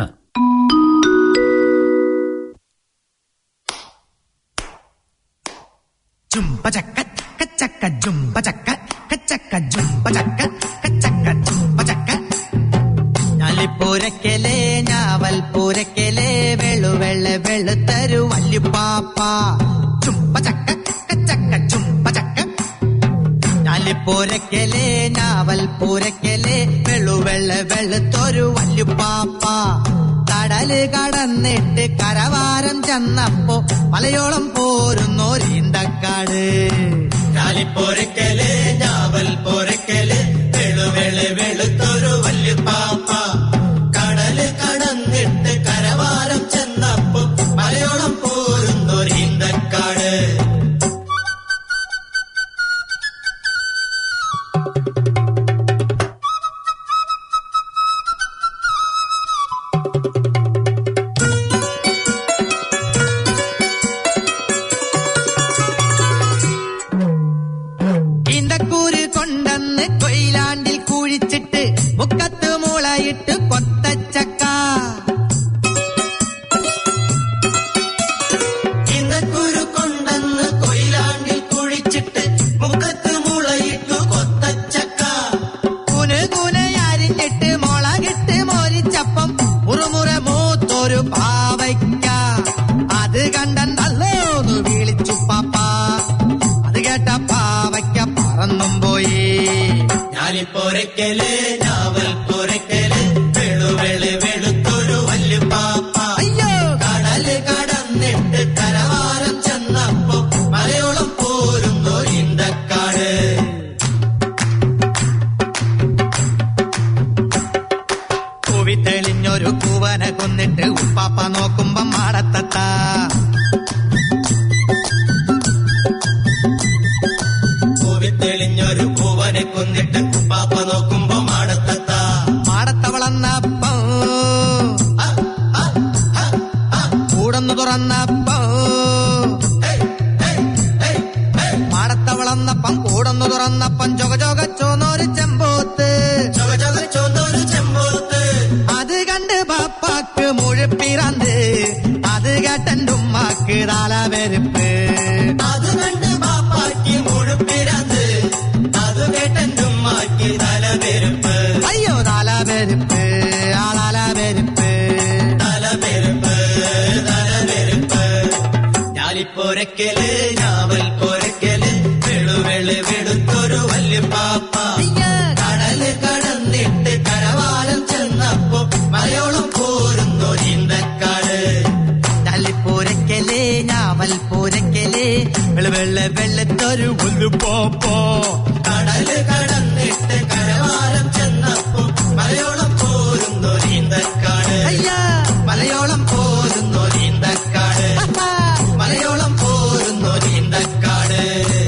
ജുംബ ചക്ക കച്ചക്ക ജുംബ ചക്ക കച്ചക്ക ജുംബ ചക്ക കച്ചക്ക ജുംബ ചക്ക ഞാലിപ്പൂരക്കലെ ഞാവൽ പൂരക്കലെ വെളുവെള്ള വെളുത്തരു വല്യുപ്പാപ്പ ചുംബ ചക്ക കച്ചക്ക ചുംബ ചക്ക ഞാലിപ്പൂരക്കലെ ഞാവൽ പൂരക്കലെ വെളുവെള്ള വെളുത്തൊരു വല്യുപ്പാപ്പ കടല് കടന്നിട്ട് കരവാരം ചെന്നപ്പോ മലയോളം പോരുന്നോരീന്തക്കാട് ഞാലിപ്പോരക്കല് ഞാവൽ പോരക്കല് വെളുവെള് വെളുത്തൊരു വല്യുപ്പാപ്പ കടല് കടന്നിട്ട് കരവാരം ചെന്നപ്പോ മലയോളം പോരുന്നൊരു ഹിന്ദക്കാട് ഈന്തക്കൂര് കൊണ്ടെന്ന് കൊയിലാണ്ടിൽ കുഴിച്ചിട്ട് മുക്കത്ത് മുളയിട്ട് കൊത്തച്ചക്ക ഇന്നക്കുരു കൊണ്ടെന്ന് കൊയിലാണ്ടിൽ കുഴിച്ചിട്ട് മുഖത്ത് മുളയിട്ടു കൊത്തച്ചക്ക കുന് കുനയരിഞ്ഞിട്ട് മുളകിട്ട് മോരിച്ചപ്പം മുറുമുറ മൂത്തൊരു പാവയ്ക്ക അത് കണ്ടല്ലോ വിളിച്ചു പാപ്പ അത് കേട്ട പാവയ്ക്ക പറന്നും പോയി ഞാലിപ്പോരക്കല് ഞാവൽ പോരക്കല് വെളുവെള് വെളുത്തൊരു വല്യുപ്പാപ്പ അയ്യോ കടല് കടന്നിട്ട് കരവാരം ചെന്നപ്പോ മലയോളം പോരുന്നൊരു ഹിന്ദക്കാട് കൂവി തെളിഞ്ഞൊരു കൂവന കൊന്നിട്ട് ഉപ്പാപ്പ നോക്കുമ്പം മാടത്തത്ത തെളിഞ്ഞൊരു പൂവനെ കൊന്നിട്ട് പാപ്പ നോക്കുമ്പോ മാടത്തത്ത മാടത്തവളന്നപ്പോ കൂടന്നു തുറന്നപ്പോ മാടത്തവളന്നപ്പം കൂടന്നു തുറന്നപ്പം ചൊക ചൊക ചോന്നൊരു ചെമ്പോത്ത് ചൊക ചൊക ചോന്നൊരു ചെമ്പോത്ത് അത് കണ്ട് പാപ്പാക്ക് മുഴുപ്പിറന്ന് അത് കേട്ടൻ്റെ ഉമ്മാക്ക് താലവെരുപ്പ് അത് കണ്ട് പാപ്പാക്ക് മുഴുപ്പിരന്ന് അത് കേട്ടെന്റെ ഉമ്മാക്ക് തലപെരുപ്പ് അയ്യോ താലവെരുപ്പ് ആ താലവെരുപ്പ് തലപെരുപ്പ് തലപെരുപ്പ് ഞാലിപ്പോരക്കല് ഞാവൽ പോരക്കല് വെളുവെള് വെളുത്തൊരു വല്യപ്പാപ്പ കടല് കടന്നിട്ട് കരവാലം ചെന്നപ്പോ മലയോളം പോരുന്നു നീന്തക്കാട് തല്ലിപ്പൂരക്കലേ ഞാവൽ പൂരക്കലേ വെള്ള വെള്ളത്തൊരു ഉള്ളുപോപ്പോ കടല് കടന്നിട്ട് കരവാലം ചെന്നപ്പോ മലയോളം പോരുന്നു നീന്തക്കാട് അയ്യാ മലയോളം പോരുന്നു നീന്തക്കാട് മലയോളം പോരുന്നു നീന്തക്കാട്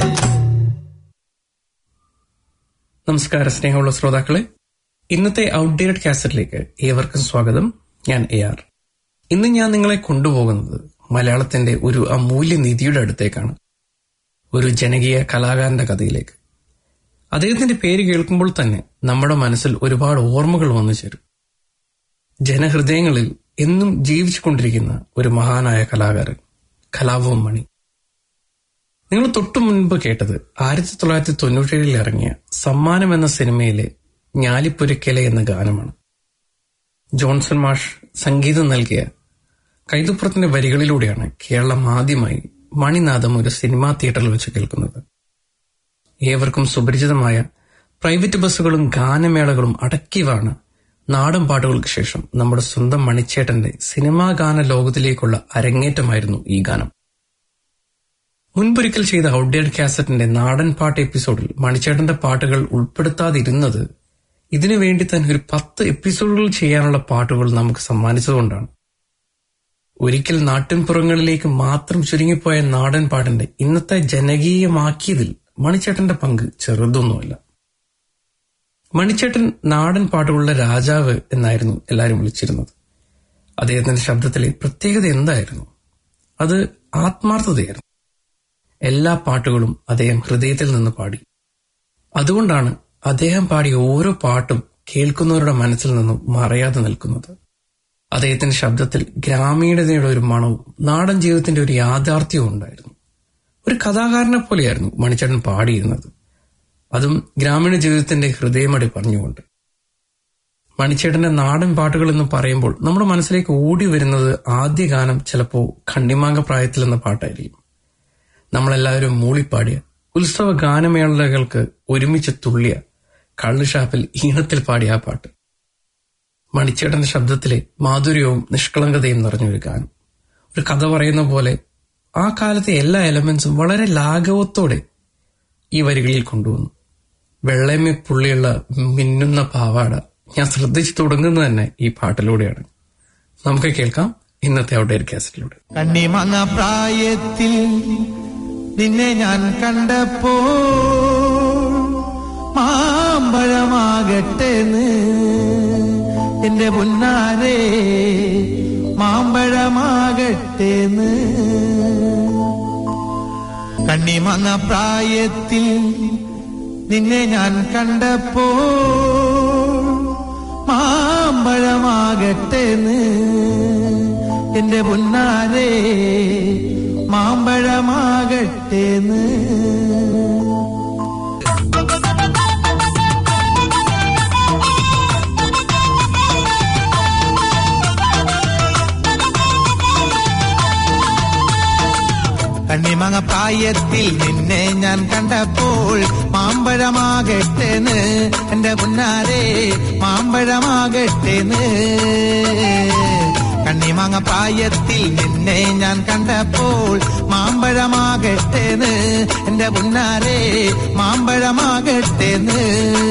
നമസ്കാരം സ്നേഹമുള്ള ശ്രോതാക്കളെ ഇന്നത്തെ ഔട്ട്ഡേറ്റഡ് കാസറ്റിലേക്ക് ഏവർക്കും സ്വാഗതം ഞാൻ എ ആർ ഇന്ന് ഞാൻ നിങ്ങളെ കൊണ്ടുപോകുന്നത് മലയാളത്തിന്റെ ഒരു അമൂല്യ നിധിയുടെ അടുത്തേക്കാണ് ഒരു ജനകീയ കലാകാരന്റെ കഥയിലേക്ക് അദ്ദേഹത്തിന്റെ പേര് കേൾക്കുമ്പോൾ തന്നെ നമ്മുടെ മനസ്സിൽ ഒരുപാട് ഓർമ്മകൾ വന്നു ചേരും ജനഹൃദയങ്ങളിൽ എന്നും ജീവിച്ചുകൊണ്ടിരിക്കുന്ന ഒരു മഹാനായ കലാകാരൻ കലാഭവൻ മണി നിങ്ങൾ തൊട്ടു മുൻപ് കേട്ടത് ആയിരത്തി തൊള്ളായിരത്തി തൊണ്ണൂറ്റേഴിൽ ഇറങ്ങിയ സമ്മാനം എന്ന സിനിമയിലെ ഞാലിപ്പുരക്കലെ എന്ന ഗാനമാണ് ജോൺസൺ മാഷ് സംഗീതം നൽകിയ കൈതുപ്പുറത്തിന്റെ വരികളിലൂടെയാണ് കേരളം ആദ്യമായി മണിനാഥം ഒരു സിനിമാ തിയേറ്ററിൽ വെച്ച് കേൾക്കുന്നത് ഏവർക്കും സുപരിചിതമായ പ്രൈവറ്റ് ബസ്സുകളും ഗാനമേളകളും അടക്കിവാണ് നാടൻ പാട്ടുകൾക്ക് ശേഷം നമ്മുടെ സ്വന്തം മണിച്ചേട്ടന്റെ സിനിമാ ഗാന ലോകത്തിലേക്കുള്ള അരങ്ങേറ്റമായിരുന്നു ഈ ഗാനം മുൻപൊരിക്കൽ ചെയ്ത ഔട്ട്ഡേറ്റ് കാസറ്റിന്റെ നാടൻ പാട്ട് എപ്പിസോഡിൽ മണിച്ചേട്ടന്റെ പാട്ടുകൾ ഉൾപ്പെടുത്താതിരുന്നത് ഇതിനു വേണ്ടി തന്നെ ഒരു പത്ത് എപ്പിസോഡുകൾ ചെയ്യാനുള്ള പാട്ടുകൾ നമുക്ക് സമ്മാനിച്ചതുകൊണ്ടാണ് ഒരിക്കൽ നാട്ടിൻപുറങ്ങളിലേക്ക് മാത്രം ചുരുങ്ങിപ്പോയ നാടൻ പാട്ടിന്റെ ഇന്നത്തെ ജനകീയമാക്കിയതിൽ മണിച്ചേട്ടന്റെ പങ്ക് ചെറുതൊന്നുമല്ല മണിച്ചേട്ടൻ നാടൻ പാട്ടുകളുടെ രാജാവ് എന്നായിരുന്നു എല്ലാവരും വിളിച്ചിരുന്നത് അദ്ദേഹത്തിന്റെ ശബ്ദത്തിലെ പ്രത്യേകത എന്തായിരുന്നു അത് ആത്മാർത്ഥതയായിരുന്നു എല്ലാ പാട്ടുകളും അദ്ദേഹം ഹൃദയത്തിൽ നിന്ന് പാടി അതുകൊണ്ടാണ് അദ്ദേഹം പാടിയ ഓരോ പാട്ടും കേൾക്കുന്നവരുടെ മനസ്സിൽ നിന്നും മറയാതെ നിൽക്കുന്നത് അദ്ദേഹത്തിന്റെ ശബ്ദത്തിൽ ഗ്രാമീണതയുടെ ഒരു മണവും നാടൻ ജീവിതത്തിന്റെ ഒരു യാഥാർത്ഥ്യവും ഉണ്ടായിരുന്നു ഒരു കഥാകാരനെ പോലെയായിരുന്നു മണിച്ചേട്ടൻ പാടിയിരുന്നത് അതും ഗ്രാമീണ ജീവിതത്തിന്റെ ഹൃദയമടി പറഞ്ഞുകൊണ്ട് മണിച്ചേട്ടന്റെ നാടൻ പാട്ടുകൾ എന്ന് പറയുമ്പോൾ നമ്മുടെ മനസ്സിലേക്ക് ഓടി വരുന്നത് ആദ്യ ഗാനം ചിലപ്പോൾ കണ്ണിമാങ്ക പ്രായത്തിൽ എന്ന പാട്ടായിരിക്കും നമ്മളെല്ലാവരും മൂളിപ്പാടിയ ഉത്സവ ഗാനമേളകൾക്ക് ഒരുമിച്ച് തുള്ളിയ കള്ളുഷാപ്പിൽ ഈണത്തിൽ പാടിയ ആ പാട്ട് മണിച്ചേട്ടന്റെ ശബ്ദത്തിലെ മാധുര്യവും നിഷ്കളങ്കതയും നിറഞ്ഞൊരു ഗാനം ഒരു കഥ പറയുന്ന പോലെ ആ കാലത്തെ എല്ലാ എലമെന്റ്സും വളരെ ലാഘവത്തോടെ ഈ വരികളിൽ കൊണ്ടുവന്നു വെള്ളമി പുള്ളിയുള്ള മിന്നുന്ന പാവാട ഞാൻ ശ്രദ്ധിച്ചു തുടങ്ങുന്നത് തന്നെ ഈ പാട്ടിലൂടെയാണ് നമുക്ക് കേൾക്കാം ഇന്നത്തെ ഔട്ട്ഡേറ്റ് കാസറ്റിലൂടെ കണ്ണിമങ്ങ പ്രായത്തിൽ നിന്നെ ഞാൻ കണ്ടപ്പോ മാമ്പഴമാകട്ടെന്ന് എന്റെ പുന്നാരെ മാമ്പഴമാകട്ടേന്ന് കണ്ണിമങ്ങ പ്രായത്തിൽ നിന്നെ ഞാൻ കണ്ടപ്പോ മാമ്പഴമാകട്ടേന്ന് എന്റെ പുന്നാരെ മാമ്പഴമാകട്ടേന്ന് കണ്ണിമങ്ങ പ്രായത്തിൽ നിന്നെ ഞാൻ കണ്ടപ്പോൾ മാമ്പഴമാകട്ടേന്ന് എന്റെ പുന്നാരെ മാമ്പഴമാകട്ടേന്ന് കണ്ണിമങ്ങ പ്രായത്തിൽ നിന്നെ ഞാൻ കണ്ടപ്പോൾ മാമ്പഴമാകട്ടേന്ന് എന്റെ പുന്നാരെ മാമ്പഴമാകട്ടേന്ന്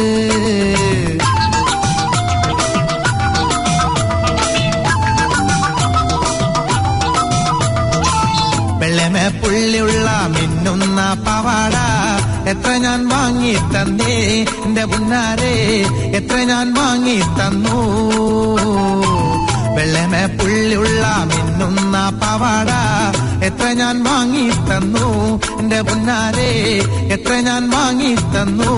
വെള്ളമേ പുള്ളിയുള്ള മിന്നുന്ന പവാട എത്ര ഞാൻ വാങ്ങി തന്നേ എന്റെ പുന്നാരെ എത്ര ഞാൻ വാങ്ങി തന്നു വെള്ളമേ പുള്ളിയുള്ള മിന്നുന്ന പവാട എത്ര ഞാൻ വാങ്ങി തന്നു എന്റെ പുന്നാരെ എത്ര ഞാൻ വാങ്ങി തന്നു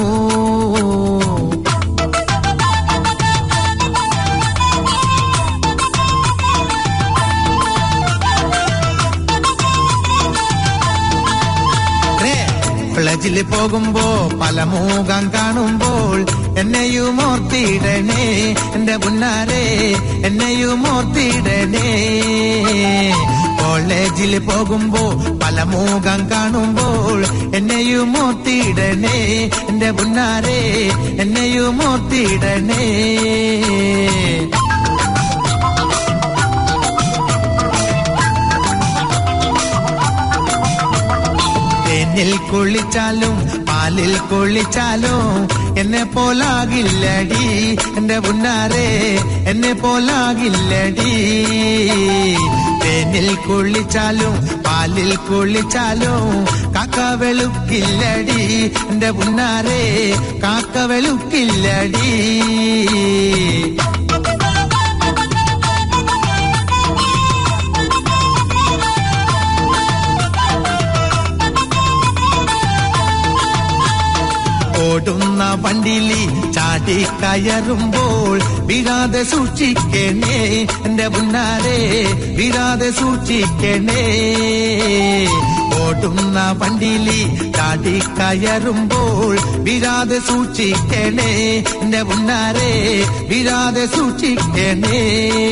കോളേജിൽ പോകുമ്പോ പല മൂകം കാണുമ്പോൾ എന്നെയും ഓർത്തിടണേ എന്റെ പുന്നാരെ എന്നെയും ഓർത്തിടണേ കോളേജിൽ പോകുമ്പോ പല മൂകം കാണുമ്പോൾ എന്നെയും ഓർത്തിടണേ എന്റെ പുന്നാരെ എന്നെയും ഓർത്തിടണേ തേനിൽ കുളിച്ചാലും പാലിൽ കുളിച്ചാലും എന്നെ പോലാകില്ലടി എന്റെ പുന്നാരെ എന്നെ പോലാകില്ലടി തേനിൽ കുളിച്ചാലും പാലിൽ കുളിച്ചാലും കാക്ക വെളുക്കില്ലടി എന്റെ പുന്നാരെ കാക്ക വെളുക്കില്ലടി ഓടുന്ന വണ്ടിലി ചാടി കയറുമ്പോൾ വീഴാതെ സൂക്ഷിക്കണേ എന്റെ പുന്നാരെ വീഴാതെ സൂക്ഷിക്കണേ ഓടുന്ന വണ്ടിലി ചാടി കയറുമ്പോൾ വീഴാതെ സൂക്ഷിക്കണേ എന്റെ പുന്നാരെ വീഴാതെ സൂക്ഷിക്കണേ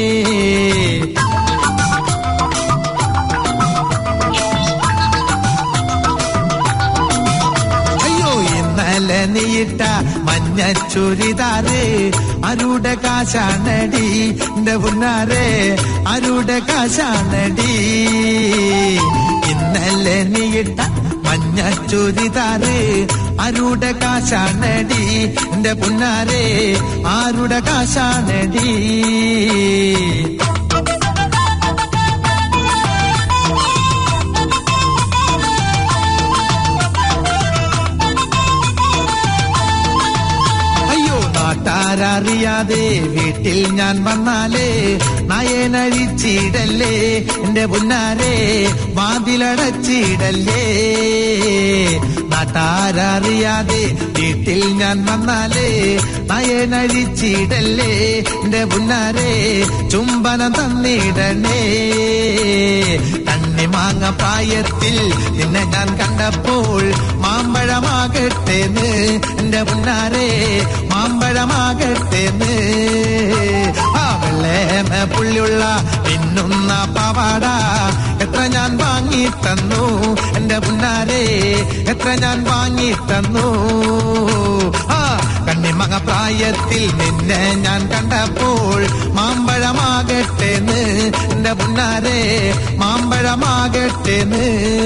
അയ്യോ ഇന്നലെ നീയിട്ട മഞ്ഞ ചുരിദാറ് അരുടെ കാശാണടി എന്റെ പുന്നാരെ അരുടെ കാശാണടി ഇന്നലെ നീയിട്ട മഞ്ഞ ചുരിദാറ് ആരുടെ കാശാണടി എന്റെ പുന്നാരെ ആരുടെ കാശാണടി അയ്യോ നാട്ടാര നാട്ടാരറിയാതെ വീട്ടിൽ ഞാൻ വന്നാലേ നയനഴിച്ചിടല്ലേ എന്റെ പുന്നാരെ വാതിലടച്ചിടല്ലേ നാട്ടാരറിയാതെ വീട്ടിൽ ഞാൻ വന്നാലേ നയനഴിച്ചിടല്ലേ എന്റെ പുന്നാരെ ചുംബനം തന്നിടണേ കണ്ണിമാങ്ങ പ്രായത്തിൽ നിന്നെ ഞാൻ കണ്ടപ്പോൾ മാമ്പഴമാകട്ടേന്ന് എന്റെ പുന്നാരെ മാമ്പഴമാകട്ടേന്ന് ആ വെള്ളേമ പുള്ളിയുള്ള പിന്നുന്ന പവാട എത്ര ഞാൻ വാങ്ങി തന്നു എന്റെ പുന്നാരെ എത്ര ഞാൻ വാങ്ങി തന്നു ആ കണ്ണിമങ്ങ പ്രായത്തിൽ നിന്നെ ഞാൻ കണ്ടപ്പോൾ മാമ്പഴമാകട്ടേന്ന് എന്റെ പുന്നാരെ മാമ്പഴമാകട്ടേന്ന്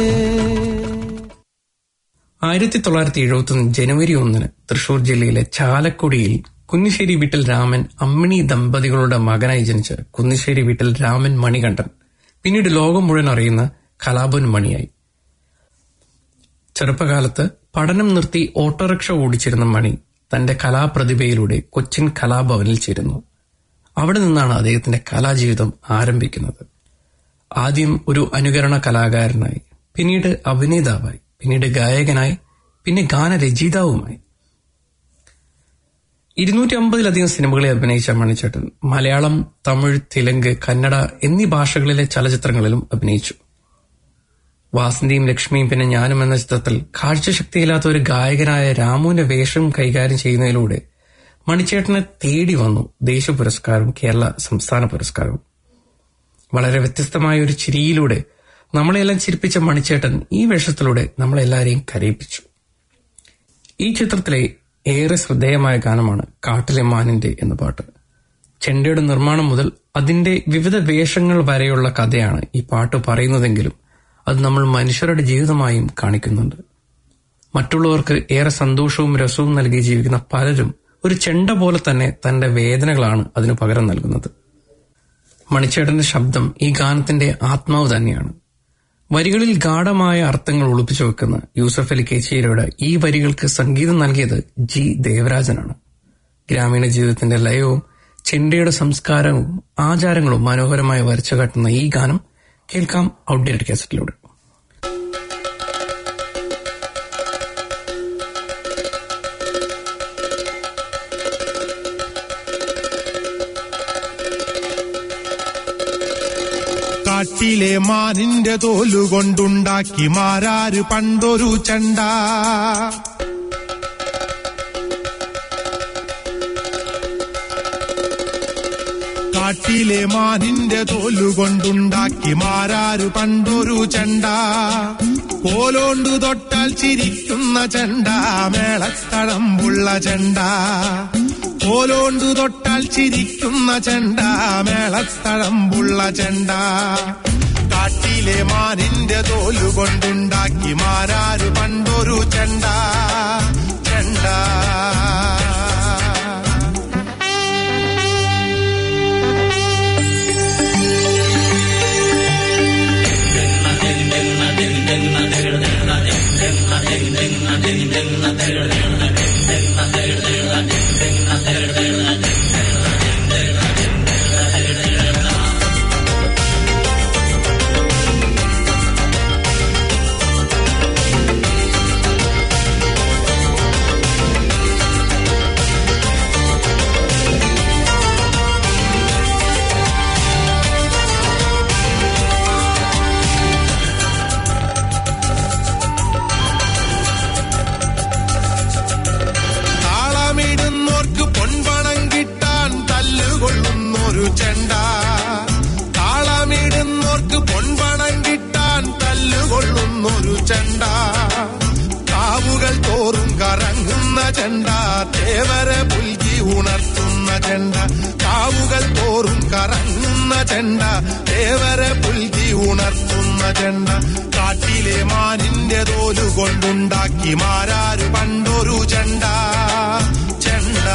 ആയിരത്തി തൊള്ളായിരത്തി എഴുപത്തി ഒന്ന് ജനുവരി ഒന്നിന് തൃശൂർ ജില്ലയിലെ ചാലക്കുടിയിൽ കുന്നിശ്ശേരി വീട്ടിൽ രാമൻ അമ്മിണി ദമ്പതികളുടെ മകനായി ജനിച്ച കുന്നിശ്ശേരി വീട്ടിൽ രാമൻ മണികണ്ഠൻ പിന്നീട് ലോകം മുഴുവൻ അറിയുന്ന കലാപൻ മണിയായി ചെറുപ്പകാലത്ത് പഠനം നിർത്തി ഓട്ടോറിക്ഷ ഓടിച്ചിരുന്ന മണി തന്റെ കലാപ്രതിഭയിലൂടെ കൊച്ചിൻ കലാഭവനിൽ ചേരുന്നു അവിടെ നിന്നാണ് അദ്ദേഹത്തിന്റെ കലാജീവിതം ആരംഭിക്കുന്നത് ആദ്യം ഒരു അനുകരണ കലാകാരനായി പിന്നീട് അഭിനേതാവായി പിന്നീട് ഗായകനായി പിന്നെ ഗാനരചയിതാവുമായി ഇരുന്നൂറ്റി അമ്പതിലധികം സിനിമകളിൽ അഭിനയിച്ച മണിച്ചേട്ടൻ മലയാളം തമിഴ് തെലുങ്ക് കന്നഡ എന്നീ ഭാഷകളിലെ ചലച്ചിത്രങ്ങളിലും അഭിനയിച്ചു വാസന്തിയും ലക്ഷ്മിയും പിന്നെ ഞാനും എന്ന ചിത്രത്തിൽ കാഴ്ചശക്തിയില്ലാത്ത ഒരു ഗായകനായ രാമുവിന്റെ വേഷം കൈകാര്യം ചെയ്യുന്നതിലൂടെ മണിച്ചേട്ടനെ തേടി വന്നു ദേശീയ പുരസ്കാരവും കേരള സംസ്ഥാന പുരസ്കാരവും വളരെ വ്യത്യസ്തമായ ഒരു ചിരിയിലൂടെ നമ്മളെല്ലാം ചിരിപ്പിച്ച മണിച്ചേട്ടൻ ഈ വേഷത്തിലൂടെ നമ്മളെല്ലാരെയും കരയിപ്പിച്ചു ഈ ചിത്രത്തിലെ ഏറെ ശ്രദ്ധേയമായ ഗാനമാണ് കാട്ടിലെ മാനിന്റെ എന്ന പാട്ട് ചെണ്ടയുടെ നിർമ്മാണം മുതൽ അതിന്റെ വിവിധ വേഷങ്ങൾ വരെയുള്ള കഥയാണ് ഈ പാട്ട് പറയുന്നതെങ്കിലും അത് നമ്മൾ മനുഷ്യരുടെ ജീവിതമായും കാണിക്കുന്നുണ്ട് മറ്റുള്ളവർക്ക് ഏറെ സന്തോഷവും രസവും നൽകി ജീവിക്കുന്ന പലരും ഒരു ചെണ്ട പോലെ തന്നെ തന്റെ വേദനകളാണ് അതിനു പകരം നൽകുന്നത് മണിച്ചേട്ടന്റെ ശബ്ദം ഈ ഗാനത്തിന്റെ ആത്മാവ് തന്നെയാണ് വരികളിൽ ഗാഠമായ അർത്ഥങ്ങൾ ഒളിപ്പിച്ചു വെക്കുന്ന യൂസഫ് അലി കേച്ചേരിയുടെ ഈ വരികൾക്ക് സംഗീതം നൽകിയത് ജി ദേവരാജനാണ് ഗ്രാമീണ ജീവിതത്തിന്റെ ലയവും ചെണ്ടയുടെ സംസ്കാരവും ആചാരങ്ങളും മനോഹരമായി വരച്ചു കാട്ടുന്ന ഈ ഗാനം കേൾക്കാം ഔട്ട്ഡേറ്റഡ് കാസറ്റിലൂടെ കാട്ടിലെ മാനിന്റെ തോലുകൊണ്ടുണ്ടാക്കി മാരാര് പണ്ടൊരു ചണ്ട കാട്ടിലെ മാനിന്റെ തോലുകൊണ്ടുണ്ടാക്കി മാരാര് പണ്ടൊരു ചണ്ട കോലോണ്ടു തൊട്ടാൽ ചിരിക്കുന്ന ചെണ്ട മേളത്തടമ്പുള്ള ചെണ്ട കോലോണ്ടു തൊട്ടാൽ ചിരിക്കുന്ന ചെണ്ട മേളത്തഴമ്പുള്ള ചെണ്ട കാട്ടിലെ മാനിന്റെ തോലുകൊണ്ടുണ്ടാക്കി മാരാര് പണ്ടൊരു ചെണ്ട ചെണ്ട താളമിടുന്നോർക്ക് പൊൻപണം കിട്ടാൻ തല്ലുകൊള്ളുന്നൊരു ചെണ്ട താളമിടുന്നോർക്ക് പൊൻപണം കിട്ടാൻ തല്ലുകൊള്ളുന്നൊരു ചെണ്ട കാവുകൾ തോറും കറങ്ങുന്ന ചെണ്ട തേവരെ പുൽകി ഉണർത്തുന്ന ചെണ്ട കാവുകൾ തോറും കറങ്ങുന്ന ചെണ്ട തേവരെ പുൽകി ഉണർത്തുന്ന ചെണ്ട കാട്ടിലെ മാനിന്റെ തോലു കൊണ്ടുണ്ടാക്കി മാരാര് പണ്ടൊരു ചെണ്ട ചെണ്ട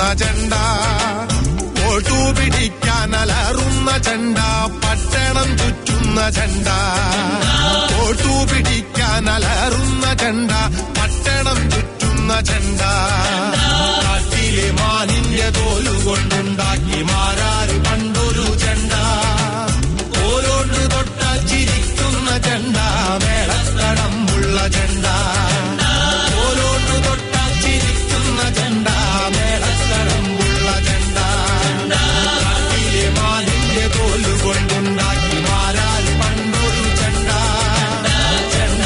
ചെണ്ട വോട്ടു പിടിക്കാൻ അലറുന്ന ചെണ്ട പട്ടണം ചുറ്റുന്ന ചെണ്ട വോട്ടു പിടിക്കാൻ അലറുന്ന ചെണ്ട പട്ടണം ചുറ്റുന്ന ചെണ്ട കാട്ടിലെ മാനിന്റെ തോലുകൊണ്ടുണ്ടാക്കി മാരാറ് പണ്ടൊരു ചെണ്ട ഓരോണ്ട് തൊട്ടാൽ ചിരിക്കുന്ന ചെണ്ട മേളത്തടമ്പുള്ള ചെണ്ട ഓരോണ്ട് തൊട്ടാൽ ചിരിക്കുന്ന ചെണ്ട മേളത്തടമ്പുള്ള ചെണ്ട കാട്ടിലെ മാനിന്റെ തോലുകൊണ്ടുണ്ടാക്കി മാരാൽ പണ്ടൊരു ചെണ്ട ചെണ്ട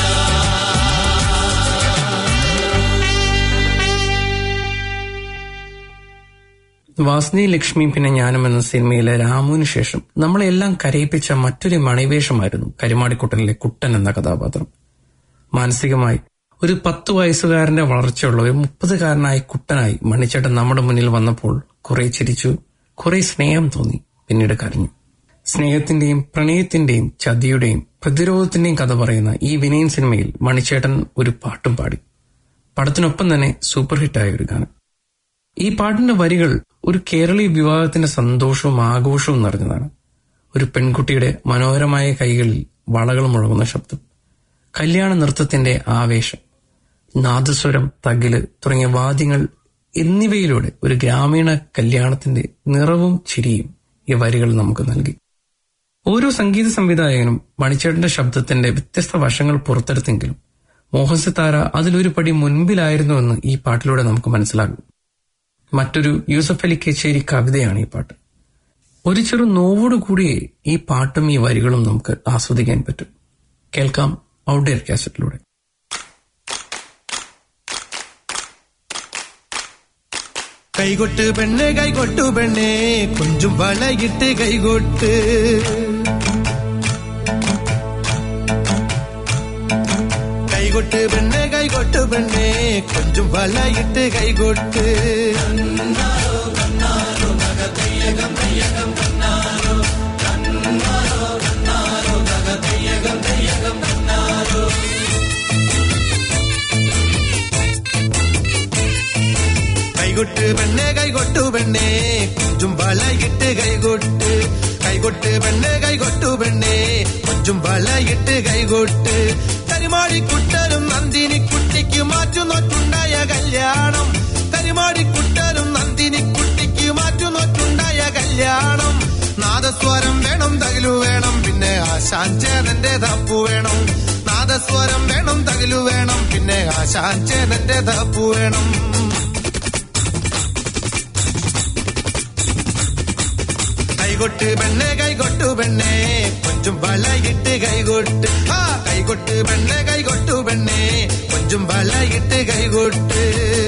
വാസ്നി ലക്ഷ്മി പിന്നെ ഞാനും എന്ന സിനിമയിലെ രാമുവിന് ശേഷം നമ്മളെല്ലാം കരയിപ്പിച്ച മറ്റൊരു മണിവേഷമായിരുന്നു കരിമാടിക്കുട്ടനിലെ കുട്ടൻ എന്ന കഥാപാത്രം മാനസികമായി ഒരു പത്ത് വയസ്സുകാരന്റെ വളർച്ചയുള്ള ഒരു മുപ്പതുകാരനായ കുട്ടനായി മണിച്ചേട്ടൻ നമ്മുടെ മുന്നിൽ വന്നപ്പോൾ കുറെ ചിരിച്ചു കുറെ സ്നേഹം തോന്നി പിന്നീട് കരഞ്ഞു സ്നേഹത്തിന്റെയും പ്രണയത്തിന്റെയും ചതിയുടെയും പ്രതിരോധത്തിന്റെയും കഥ പറയുന്ന ഈ വിനയൻ സിനിമയിൽ മണിച്ചേട്ടൻ ഒരു പാട്ടും പാടി പടത്തിനൊപ്പം തന്നെ സൂപ്പർ ഹിറ്റായ ഒരു ഗാനം ഈ പാട്ടിന്റെ വരികൾ ഒരു കേരളീയ വിവാഹത്തിന്റെ സന്തോഷവും ആഘോഷവും നിറഞ്ഞതാണ് ഒരു പെൺകുട്ടിയുടെ മനോഹരമായ കൈകളിൽ വളകൾ മുഴങ്ങുന്ന ശബ്ദം കല്യാണ നൃത്തത്തിന്റെ ആവേശം നാദസ്വരം തകില് തുടങ്ങിയ വാദ്യങ്ങൾ എന്നിവയിലൂടെ ഒരു ഗ്രാമീണ കല്യാണത്തിന്റെ നിറവും ചിരിയും ഈ വരികൾ നമുക്ക് നൽകി ഓരോ സംഗീത സംവിധായകനും മണിച്ചേട്ടന്റെ ശബ്ദത്തിന്റെ വ്യത്യസ്ത വശങ്ങൾ പുറത്തെടുത്തെങ്കിലും മോഹൻ സിത്താര അതിലൊരു പടി മുൻപിലായിരുന്നുവെന്ന് ഈ പാട്ടിലൂടെ നമുക്ക് മനസ്സിലാകും മറ്റൊരു യൂസഫ് അലി കച്ചേരി കവിതയാണ് ഈ പാട്ട് ഒരു ചെറു നോവോടുകൂടിയേ ഈ പാട്ടും ഈ വരികളും നമുക്ക് ആസ്വദിക്കാൻ പറ്റും കേൾക്കാം ഔട്ട്ഡെയർ കാസറ്റിലൂടെ കൈകൊട്ട് പെണ്ണ് കൈകൊട്ടു പെണ്ണേ കൊഞ്ചും വളയിട്ട് കൈകൊട്ട് കൈകൊട്ട് പെണ്ണ് കൈകൊട്ടു പെണ്ണേ കൊഞ്ചും വളയിട്ട് കൈകൊട്ട് കൈകൊട്ട് പെണ്ണേ കൈകൊട്ടു പെണ്ണേ കൊഞ്ചും വളയിട്ട് കൈകൊട്ട് കൈകൊട്ട് പെണ്ണേ കൈകൊട്ടു പെണ്ണേ കൊഞ്ചും വളയിട്ട് കൈകൊട്ട് കരിമാടിക്കുട്ടനും നന്ദിനി കുട്ടിക്ക് മാറ്റുന്നൊറ്റുണ്ടായ കല്യാണം കരിമാടിക്കുട്ടനും നന്ദിനി കുട്ടിക്ക് മാറ്റുന്നൊറ്റുണ്ടായ കല്യാണം നാദസ്വരം വേണം തകിലു വേണം പിന്നെ ആശാൻ ചേതന്റെ തപ്പു വേണം നാദസ്വരം വേണം തകിലു വേണം പിന്നെ ആശാൻ ചേതന്റെ തപ്പു വേണം കൈകൊട്ട് പെണ്ണെ കൈകൊട്ടു പെണ്ണെ കൊഞ്ചും വളയിട്ട് കൈകൊട്ട് ആ കൈകൊട്ട് പെണ്ണെ കൈകൊട്ടു പെണ്ണെ കൊഞ്ചും വളയിട്ട് കൈകൊട്ട്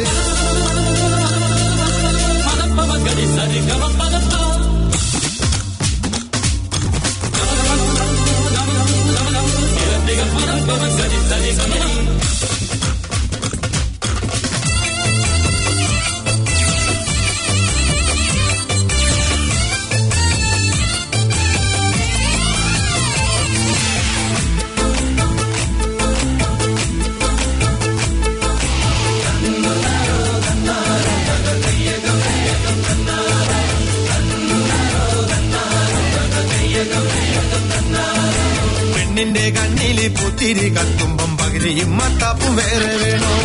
പെണ്ണിന്റെ കണ്ണില് പുത്തിരി കത്തുമ്പം പകുതിയും മത്താപ്പും വേറെ വേണോ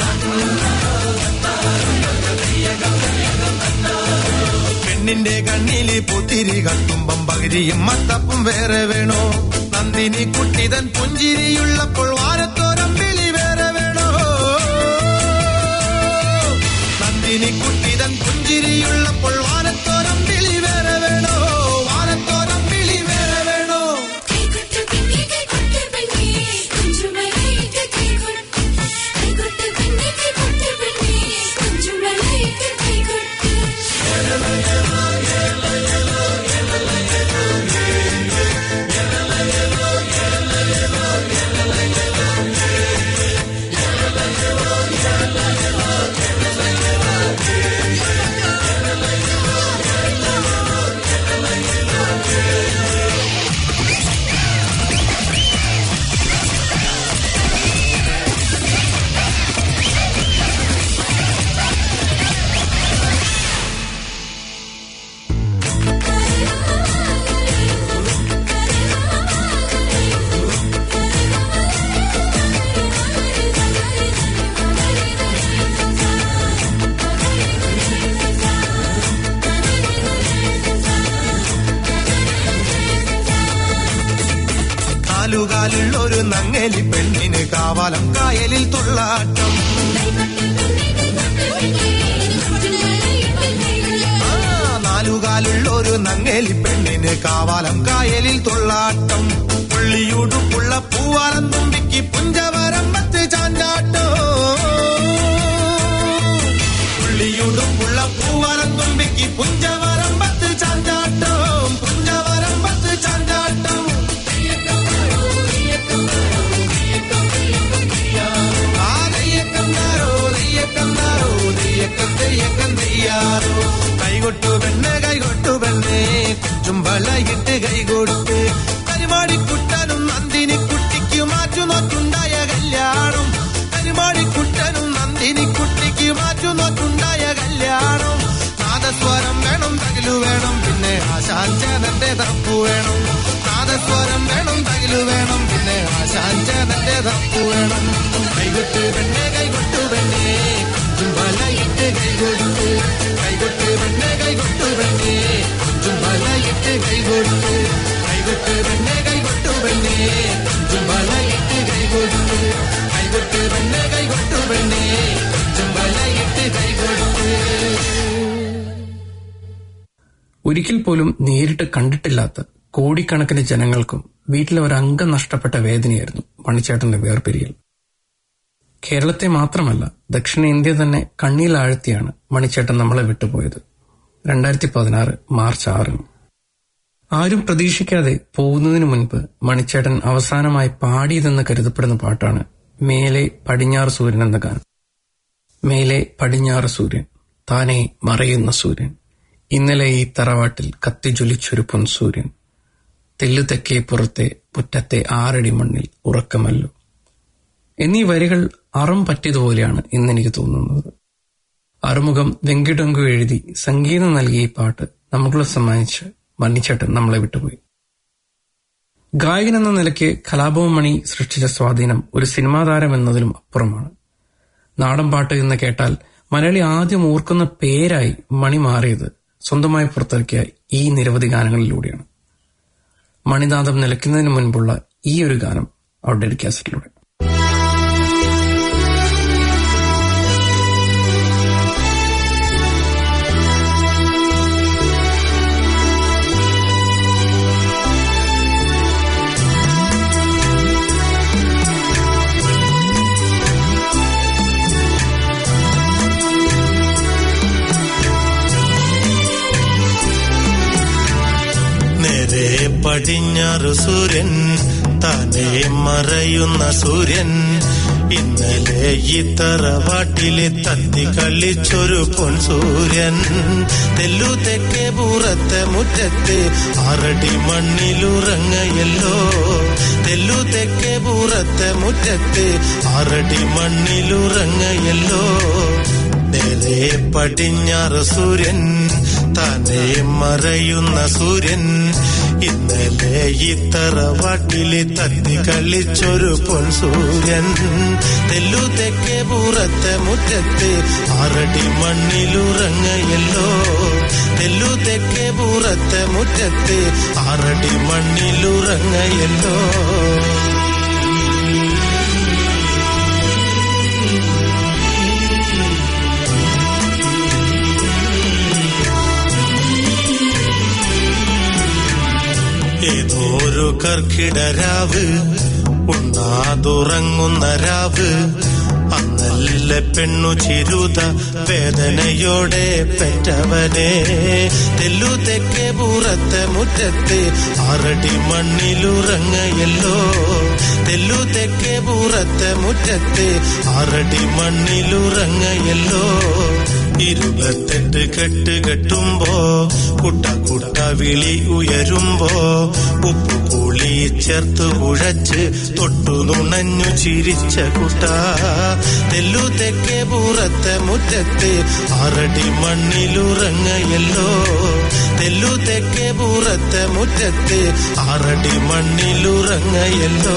പെണ്ണിന്റെ കണ്ണില് പുത്തിരി കത്തുമ്പം പകുതിയും മത്തപ്പും വേറെ വേണോ നന്ദിനി കുട്ടിതൻ പുഞ്ചിരിയുള്ളപ്പോൾ വാരത്തോരം വിളി വേറെ വേണോ നന്ദിനി കുട്ടിതൻ പുഞ്ചിരിയുള്ളപ്പോൾ വാരത്തോരം വിളി വേറെ വേണോ വാരത്തോരം വിളി വേറെ വേണോ Yeah. നാലുകാലുള്ളൊരു നങ്ങേലി പെണ്ണിന് കാവാലം കായലിൽ തുള്ളാട്ടം ആ, നാലുകാലുള്ളൊരു നങ്ങേലി പെണ്ണിന് കാവാലം കായലിൽ തുള്ളാട്ടം പുള്ളിയുടുപ്പുള്ള പൂവാലം തുമ്പിക്ക് പുഞ്ചവരമ്പത്ത് ചാഞ്ചാട്ടോ പുള്ളിയുടുപ്പുള്ള പൂവാലം തുമ്പിക്ക് പുഞ്ചവരമ്പത്ത് ചാഞ്ചാട്ടം പുഞ്ചവരമ്പത്ത് ചാഞ്ചാട്ടം ആ തെയ്യക്കം താരോ, തെയ്യക്കം താരോ, തെയ്യക്കം, തെയ്യക്കം തെയ്യാറോ. കൈകൊട്ടു പെണ്ണ് കൈകൊട്ടു പെണ്ണ് ചുംബളയിട്ട് കൈകൊടുത്ത് പരിപാടിക്കുട്ടനും നന്ദിനി കുട്ടിക്ക് മാറ്റു നോക്കുണ്ടായ കല്യാണം പരിപാടിക്കുട്ടനും നന്ദിനി കുട്ടിക്ക് മാറ്റു നോക്കുണ്ടായ കല്യാണം നാദസ്വരം വേണം തകിലു വേണം പിന്നെ ആശാഞ്ചേതന്റെ തപ്പു വേണം നാദസ്വരം വേണം തകിലു വേണം പിന്നെ ആശാഞ്ചേതന്റെ തപ്പു വേണം കൈകൊട്ട് പെണ്ണെ കൈകൊട്ടു പെണ്ണെ ചുംബലയിട്ട് കൈകൊടുത്ത് കൈകൊട്ട് പെണ്ണെ കൈകൊട്ടു പെണ്ണെ ചുംബലയിട്ട് കൈകൊടുത്ത് കൈകൊട്ട് പെണ്ണെ കൈകൊട്ടു പെണ്ണെ ചുംബലയിട്ട് കൈകൊടുത്ത് കൈകൊട്ട് പെണ്ണെ കൈകൊട്ടു പെണ്ണെ ചുംബലയിട്ട് കൈകൊടുത്ത് ഒരിക്കൽ പോലും നേരിട്ട് കണ്ടിട്ടില്ലാത്ത കോടിക്കണക്കിന് ജനങ്ങൾക്കും വീട്ടിലെ ഒരു അംഗം നഷ്ടപ്പെട്ട വേദനയായിരുന്നു മണിച്ചേട്ടന്റെ വേർപിരിയൽ കേരളത്തെ മാത്രമല്ല ദക്ഷിണേന്ത്യ തന്നെ കണ്ണീലാഴ്ത്തിയാണ് മണിച്ചേട്ടൻ നമ്മളെ വിട്ടുപോയത് രണ്ടായിരത്തി പതിനാറ് മാർച്ച് ആറിന് ആരും പ്രതീക്ഷിക്കാതെ പോകുന്നതിനു മുൻപ് മണിച്ചേട്ടൻ അവസാനമായി പാടിയതെന്ന് കരുതപ്പെടുന്ന പാട്ടാണ് മേലെ പടിഞ്ഞാറ് സൂര്യൻ എന്ന ഗാനം മേലെ പടിഞ്ഞാറ് സൂര്യൻ താനെ മറയുന്ന സൂര്യൻ ഇന്നലെ ഈ തറവാട്ടിൽ കത്തിജ്വലിച്ചൊരു പൊൻസൂര്യൻ തെല്ലു തെക്കേ പുറത്തെ മുറ്റത്തെ ആറടി മണ്ണിൽ ഉറക്കമല്ലോ എന്നീ വരികൾ അറും പറ്റിയതുപോലെയാണ് ഇന്നെനിക്ക് തോന്നുന്നത് അറുമുഖം വെങ്കിടങ്കു എഴുതി സംഗീതം നൽകിയ ഈ പാട്ട് നമുക്കുള്ള സമ്മാനിച്ച് മണ്ണിച്ചേട്ടൻ നമ്മളെ വിട്ടുപോയി ഗായകൻ എന്ന നിലയ്ക്ക് കലാഭവൻ മണി സൃഷ്ടിച്ച സ്വാധീനം ഒരു സിനിമാ താരം എന്നതിലും അപ്പുറമാണ് നാടൻ പാട്ട് എന്ന് കേട്ടാൽ മലയാളി ആദ്യം ഓർക്കുന്ന പേരായി മണി മാറിയത് സ്വന്തമായി പുറത്തിറക്കിയ ഈ നിരവധി ഗാനങ്ങളിലൂടെയാണ് മണിനാഥം നിലയ്ക്കുന്നതിന് മുൻപുള്ള ഈ ഒരു ഗാനം ഔട്ട്ഡേറ്റ് കാസറ്റിലൂടെ നേരെ പടിഞ്ഞാറ് സൂര്യൻ താനെ മറയുന്ന സൂര്യൻ ഇന്നലെ ഈ തറവാട്ടിലെ തത്തി കളിച്ചൊരു പൊൻസൂര്യൻ തെല്ലു തെക്കേ പൂറത്തെ മുറ്റത്ത് ആറടി മണ്ണിലുറങ്ങയല്ലോ തെല്ലു തെക്കേ പൂറത്തെ മുറ്റത്ത് ആറടി മണ്ണിലുറങ്ങയല്ലോ നേരെ പടിഞ്ഞാറ് സൂര്യൻ താനെ മറയുന്ന സൂര്യൻ ഇന്നലെ ഈ തറവാട്ടിലെ തത്തി കളിച്ചൊരു പൊൻസൂര്യൻ തെല്ലു തെക്കേ പൂറത്തെ മുറ്റത്ത് ആറടി മണ്ണിലുറങ്ങയല്ലോ തെല്ലു തെക്കേ പൂറത്തെ മുറ്റത്ത് ആറടി മണ്ണിലുറങ്ങയല്ലോ ഏതോരു കർക്കിടരാവ് ഉണ്ണാതുറങ്ങുന്ന രാവ് അന്നല്ല പെണ്ണു ചിരുത വേദനയോടെ പെറ്റവനെ തെല്ലു തെക്കേ പൂറത്തെ മുറ്റത്ത് ആറടി മണ്ണിലുറങ്ങയല്ലോ തെല്ലു തെക്കേ പൂറത്തെ മുറ്റത്ത് ആറടി മണ്ണിലുറങ്ങയല്ലോ ഇരുപത്തെട്ട് കെട്ട് കെട്ടുമ്പോ കുട്ട കുട്ട വിളി ഉയരുമ്പോ ഉപ്പു കൂളി ചേർത്ത് കുഴച്ച് തൊട്ടു നുണഞ്ഞു ചിരിച്ച കുട്ട തെല്ലു തെക്കേ പൂറത്തെ മുറ്റത്ത് ആറടി മണ്ണിലുറങ്ങയല്ലോ തെല്ലു തെക്കേ പൂറത്തെ മുറ്റത്ത് ആറടി മണ്ണിലുറങ്ങയല്ലോ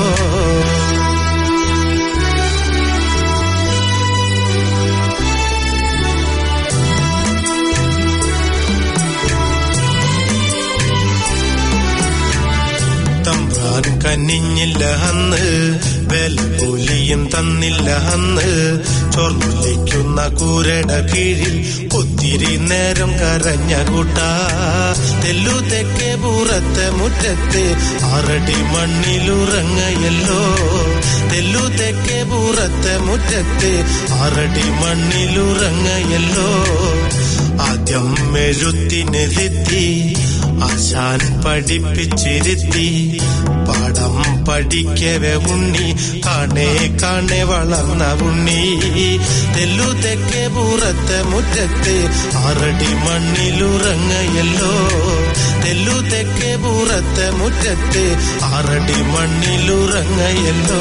തമ്പ്രാൻ കൈ കനിഞ്ഞില്ല അന്ന് വെൽപൂലിയും തന്നില്ല അന്ന് ചോർന്നൊലിക്കുന്ന കൂരട കീഴിൽ ഒത്തിരി നേരം കരഞ്ഞ കൂട്ടാ തെല്ലു തെക്കേ പൂറത്തെ മുറ്റത്ത് ആറടി മണ്ണിലുറങ്ങയല്ലോ തെല്ലു തെക്കേ പൂറത്തെ മുറ്റത്ത് ആറടി മണ്ണിലുറങ്ങയല്ലോ ആദ്യം എഴുത്തിനെഴുത്തി ആശാൻ പഠിപ്പിച്ചിരുത്തി പാഠം പഠിക്കവെ ഉണ്ണി കാണേ കാണേ വളർന്ന ഉണ്ണി തെല്ലു തെക്കേ പൂറത്തെ മുറ്റത്ത് ആറടി മണ്ണിലുറങ്ങയല്ലോ തെല്ലു തെക്കേ പൂറത്തെ മുറ്റത്ത് ആറടി മണ്ണിലുറങ്ങയല്ലോ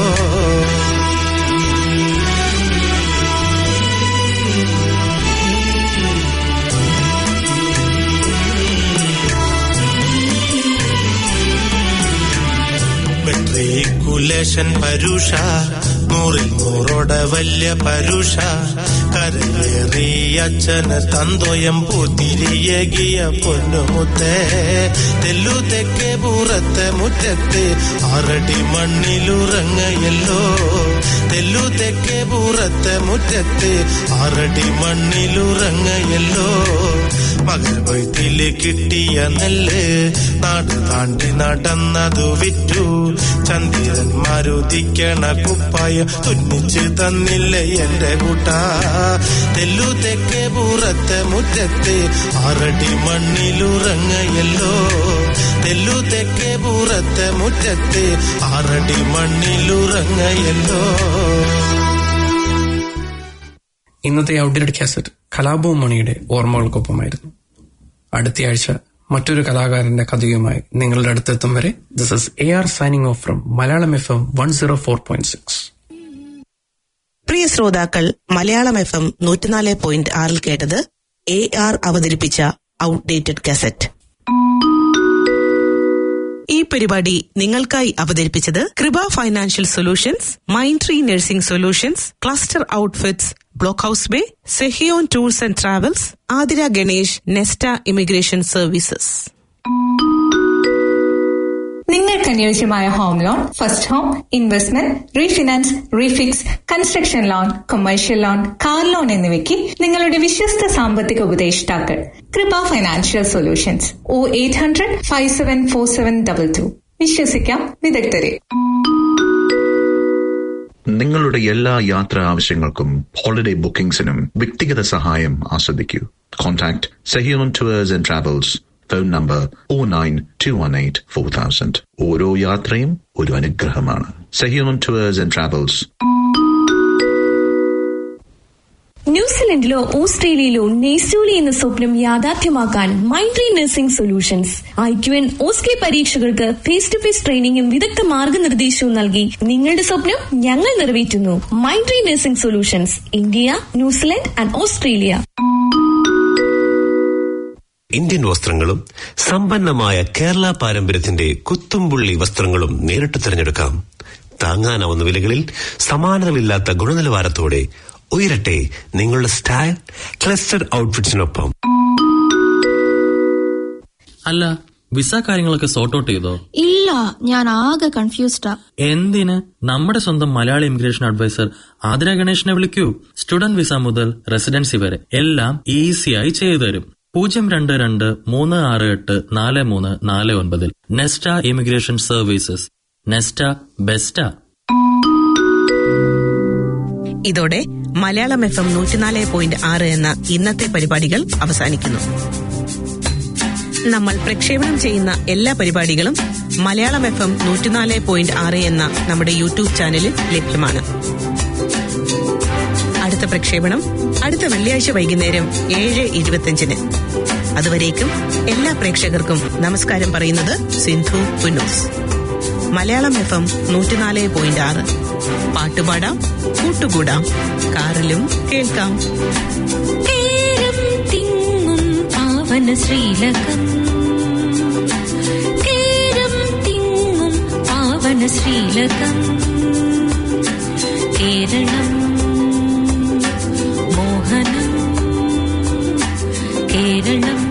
മെട്രിക്കുലേഷൻ പരുഷ നൂറിൽ നൂറോടെ വലിയ പരുഷ കരയേറി അച്ഛന് തന്തോയം പൂത്തിരിയകിയ പൊന്നുമുത്തേ തെല്ലു തെക്കേ പൂറത്തെ മുറ്റത്ത് ആറടി മണ്ണിലുറങ്ങയല്ലോ തെല്ലു തെക്കേ പൂറത്തെ മുറ്റത്ത് ആറടി മണ്ണിലുറങ്ങയല്ലോ മകരവൈത്തില് കിട്ടിയ നെല്ല് നാട് താണ്ടി നടന്നതു വിറ്റു ചന്ദ്രന്മാരുദിക്കണ കുപ്പായ തുന്നിച്ച് തന്നില്ലേ എന്റെ കൂട്ടാ തെല്ലു തെക്കേ പൂറത്തെ മുറ്റത്ത് ആറടി മണ്ണിലുറങ്ങയല്ലോ തെല്ലു തെക്കേ പൂറത്തെ മുറ്റത്ത് ആറടി മണ്ണിലുറങ്ങയല്ലോ ഇന്നത്തെ ഔട്ട്ഡേറ്റ് കാസറ്റ് കലാഭവ മണിയുടെ ഓർമ്മകൾക്കൊപ്പമായിരുന്നു അടുത്തയാഴ്ച മറ്റൊരു കലാകാരന്റെ കഥയുമായി നിങ്ങളുടെ അടുത്തെത്തും വരെ this is A R signing off from Malayalam F M one zero four point six പ്രിയ ശ്രോതാക്കൾ മലയാളം എഫ് എം നൂറ്റിനാല് പോയിന്റ് ആറിൽ കേട്ടത് എ ആർ അവതരിപ്പിച്ച ഔട്ട്ഡേറ്റഡ് കാസറ്റ് ഈ പരിപാടി നിങ്ങൾക്കായി അവതരിപ്പിച്ചത് Kripa financial solutions mind tree nursing solutions cluster outfits block house bay Sehion tours and travels Athira Ganesh Nesta immigration services നിങ്ങൾക്ക് അനുയോജ്യമായ home loan first home investment refinance refix construction loan commercial loan car loan എന്നിവയ്ക്ക് നിങ്ങളുടെ വിശ്വസ്ത സാമ്പത്തിക ഉപദേഷ്ടാക്കൾ കൃപ financial solutions O eight hundred five seven four seven double two വിശ്വസിക്കാം വിദഗ്ധരെ നിങ്ങളുടെ എല്ലാ യാത്രാ ആവശ്യങ്ങൾക്കും ഹോളിഡേ ബുക്കിംഗ്സിനും വ്യക്തിഗത സഹായം ആസ്വദിക്കൂ contact Sehion tours and travels phone number O nine two one eight four thousand ഓരോ യാത്രയും ഒരു അനുഗ്രഹമാണ് സെഹിയോൺ ടൂവേഴ്സ് ആൻഡ് ട്രാവൽസ് ന്യൂസിലൻഡിലോ ഓസ്ട്രേലിയയിലോ നെയ്സൂലി എന്ന സ്വപ്നം യാഥാർത്ഥ്യമാക്കാൻ Mindtree nursing solutions I Q N OSCE പരീക്ഷകൾക്ക് ഫേസ് ടു ഫേസ് ട്രെയിനിങ്ങും വിദഗ്ധ മാർഗനിർദ്ദേശവും നൽകി നിങ്ങളുടെ സ്വപ്നം ഞങ്ങൾ നിറവേറ്റുന്നു Mindtree nursing solutions India New Zealand and Australia Indian വസ്ത്രങ്ങളും സമ്പന്നമായ കേരള പാരമ്പര്യത്തിന്റെ കുത്തുംപുള്ളി വസ്ത്രങ്ങളും നേരിട്ട് തിരഞ്ഞെടുക്കാം താങ്ങാനാവുന്ന വിലകളിൽ സമാനതകളില്ലാത്ത ഗുണനിലവാരത്തോടെ ഉയരട്ടെ നിങ്ങളുടെ സ്റ്റൈൽ ക്ലസ്റ്റഡ് ഔട്ട്ഫിറ്റ്സിനൊപ്പം അല്ല വിസ കാര്യങ്ങളൊക്കെ സോർട്ട് ഔട്ട് ചെയ്തോ ഇല്ല ഞാൻ ആകെ കൺഫ്യൂസ്ഡാ എന്തിന് നമ്മുടെ സ്വന്തം മലയാളി ഇമിഗ്രേഷൻ അഡ്വൈസർ ആതിര ഗണേഷിനെ വിളിക്കൂ സ്റ്റുഡന്റ് വിസ മുതൽ റെസിഡൻസി വരെ എല്ലാം ഈസിയായി ചെയ്തു തരും പൂജ്യം രണ്ട് രണ്ട് മൂന്ന് ആറ് എട്ട് നാല് മൂന്ന് നാല് ഒൻപതിൽ Nesta immigration services Nesta best ഇതോടെ മലയാളം എഫ് എം നൂറ്റിനാല് പോയിന്റ് ആറ് എന്ന ഇന്നത്തെ പരിപാടികൾ അവസാനിക്കുന്നു നമ്മൾ പ്രക്ഷേപണം ചെയ്യുന്ന എല്ലാ പരിപാടികളും മലയാളം എഫ് എം നൂറ്റിനാല് പോയിന്റ് ആറ് എന്ന നമ്മുടെ യൂട്യൂബ് ചാനലിൽ ലഭ്യമാണ് അടുത്ത പ്രക്ഷേപണം അടുത്ത വെള്ളിയാഴ്ച വൈകുന്നേരം ഏഴ് ഇരുപത്തിയഞ്ചിന് അതുവരേക്കും എല്ലാ പ്രേക്ഷകർക്കും നമസ്കാരം പറയുന്നത് സിന്ധു പുന്നൂസ് മലയാളം എഫ് എം നൂറ്റിനാല് പോയിന്റ് ആറ് പാട്ടുപാടാം കൂട്ടുകൂടാം കാറിലും കേൾക്കാം കേരം തിങ്ങും പാവന ശ്രീലകം കേരം തിങ്ങും പാവന ശ്രീലകം കേരളം മോഹനം കേരളം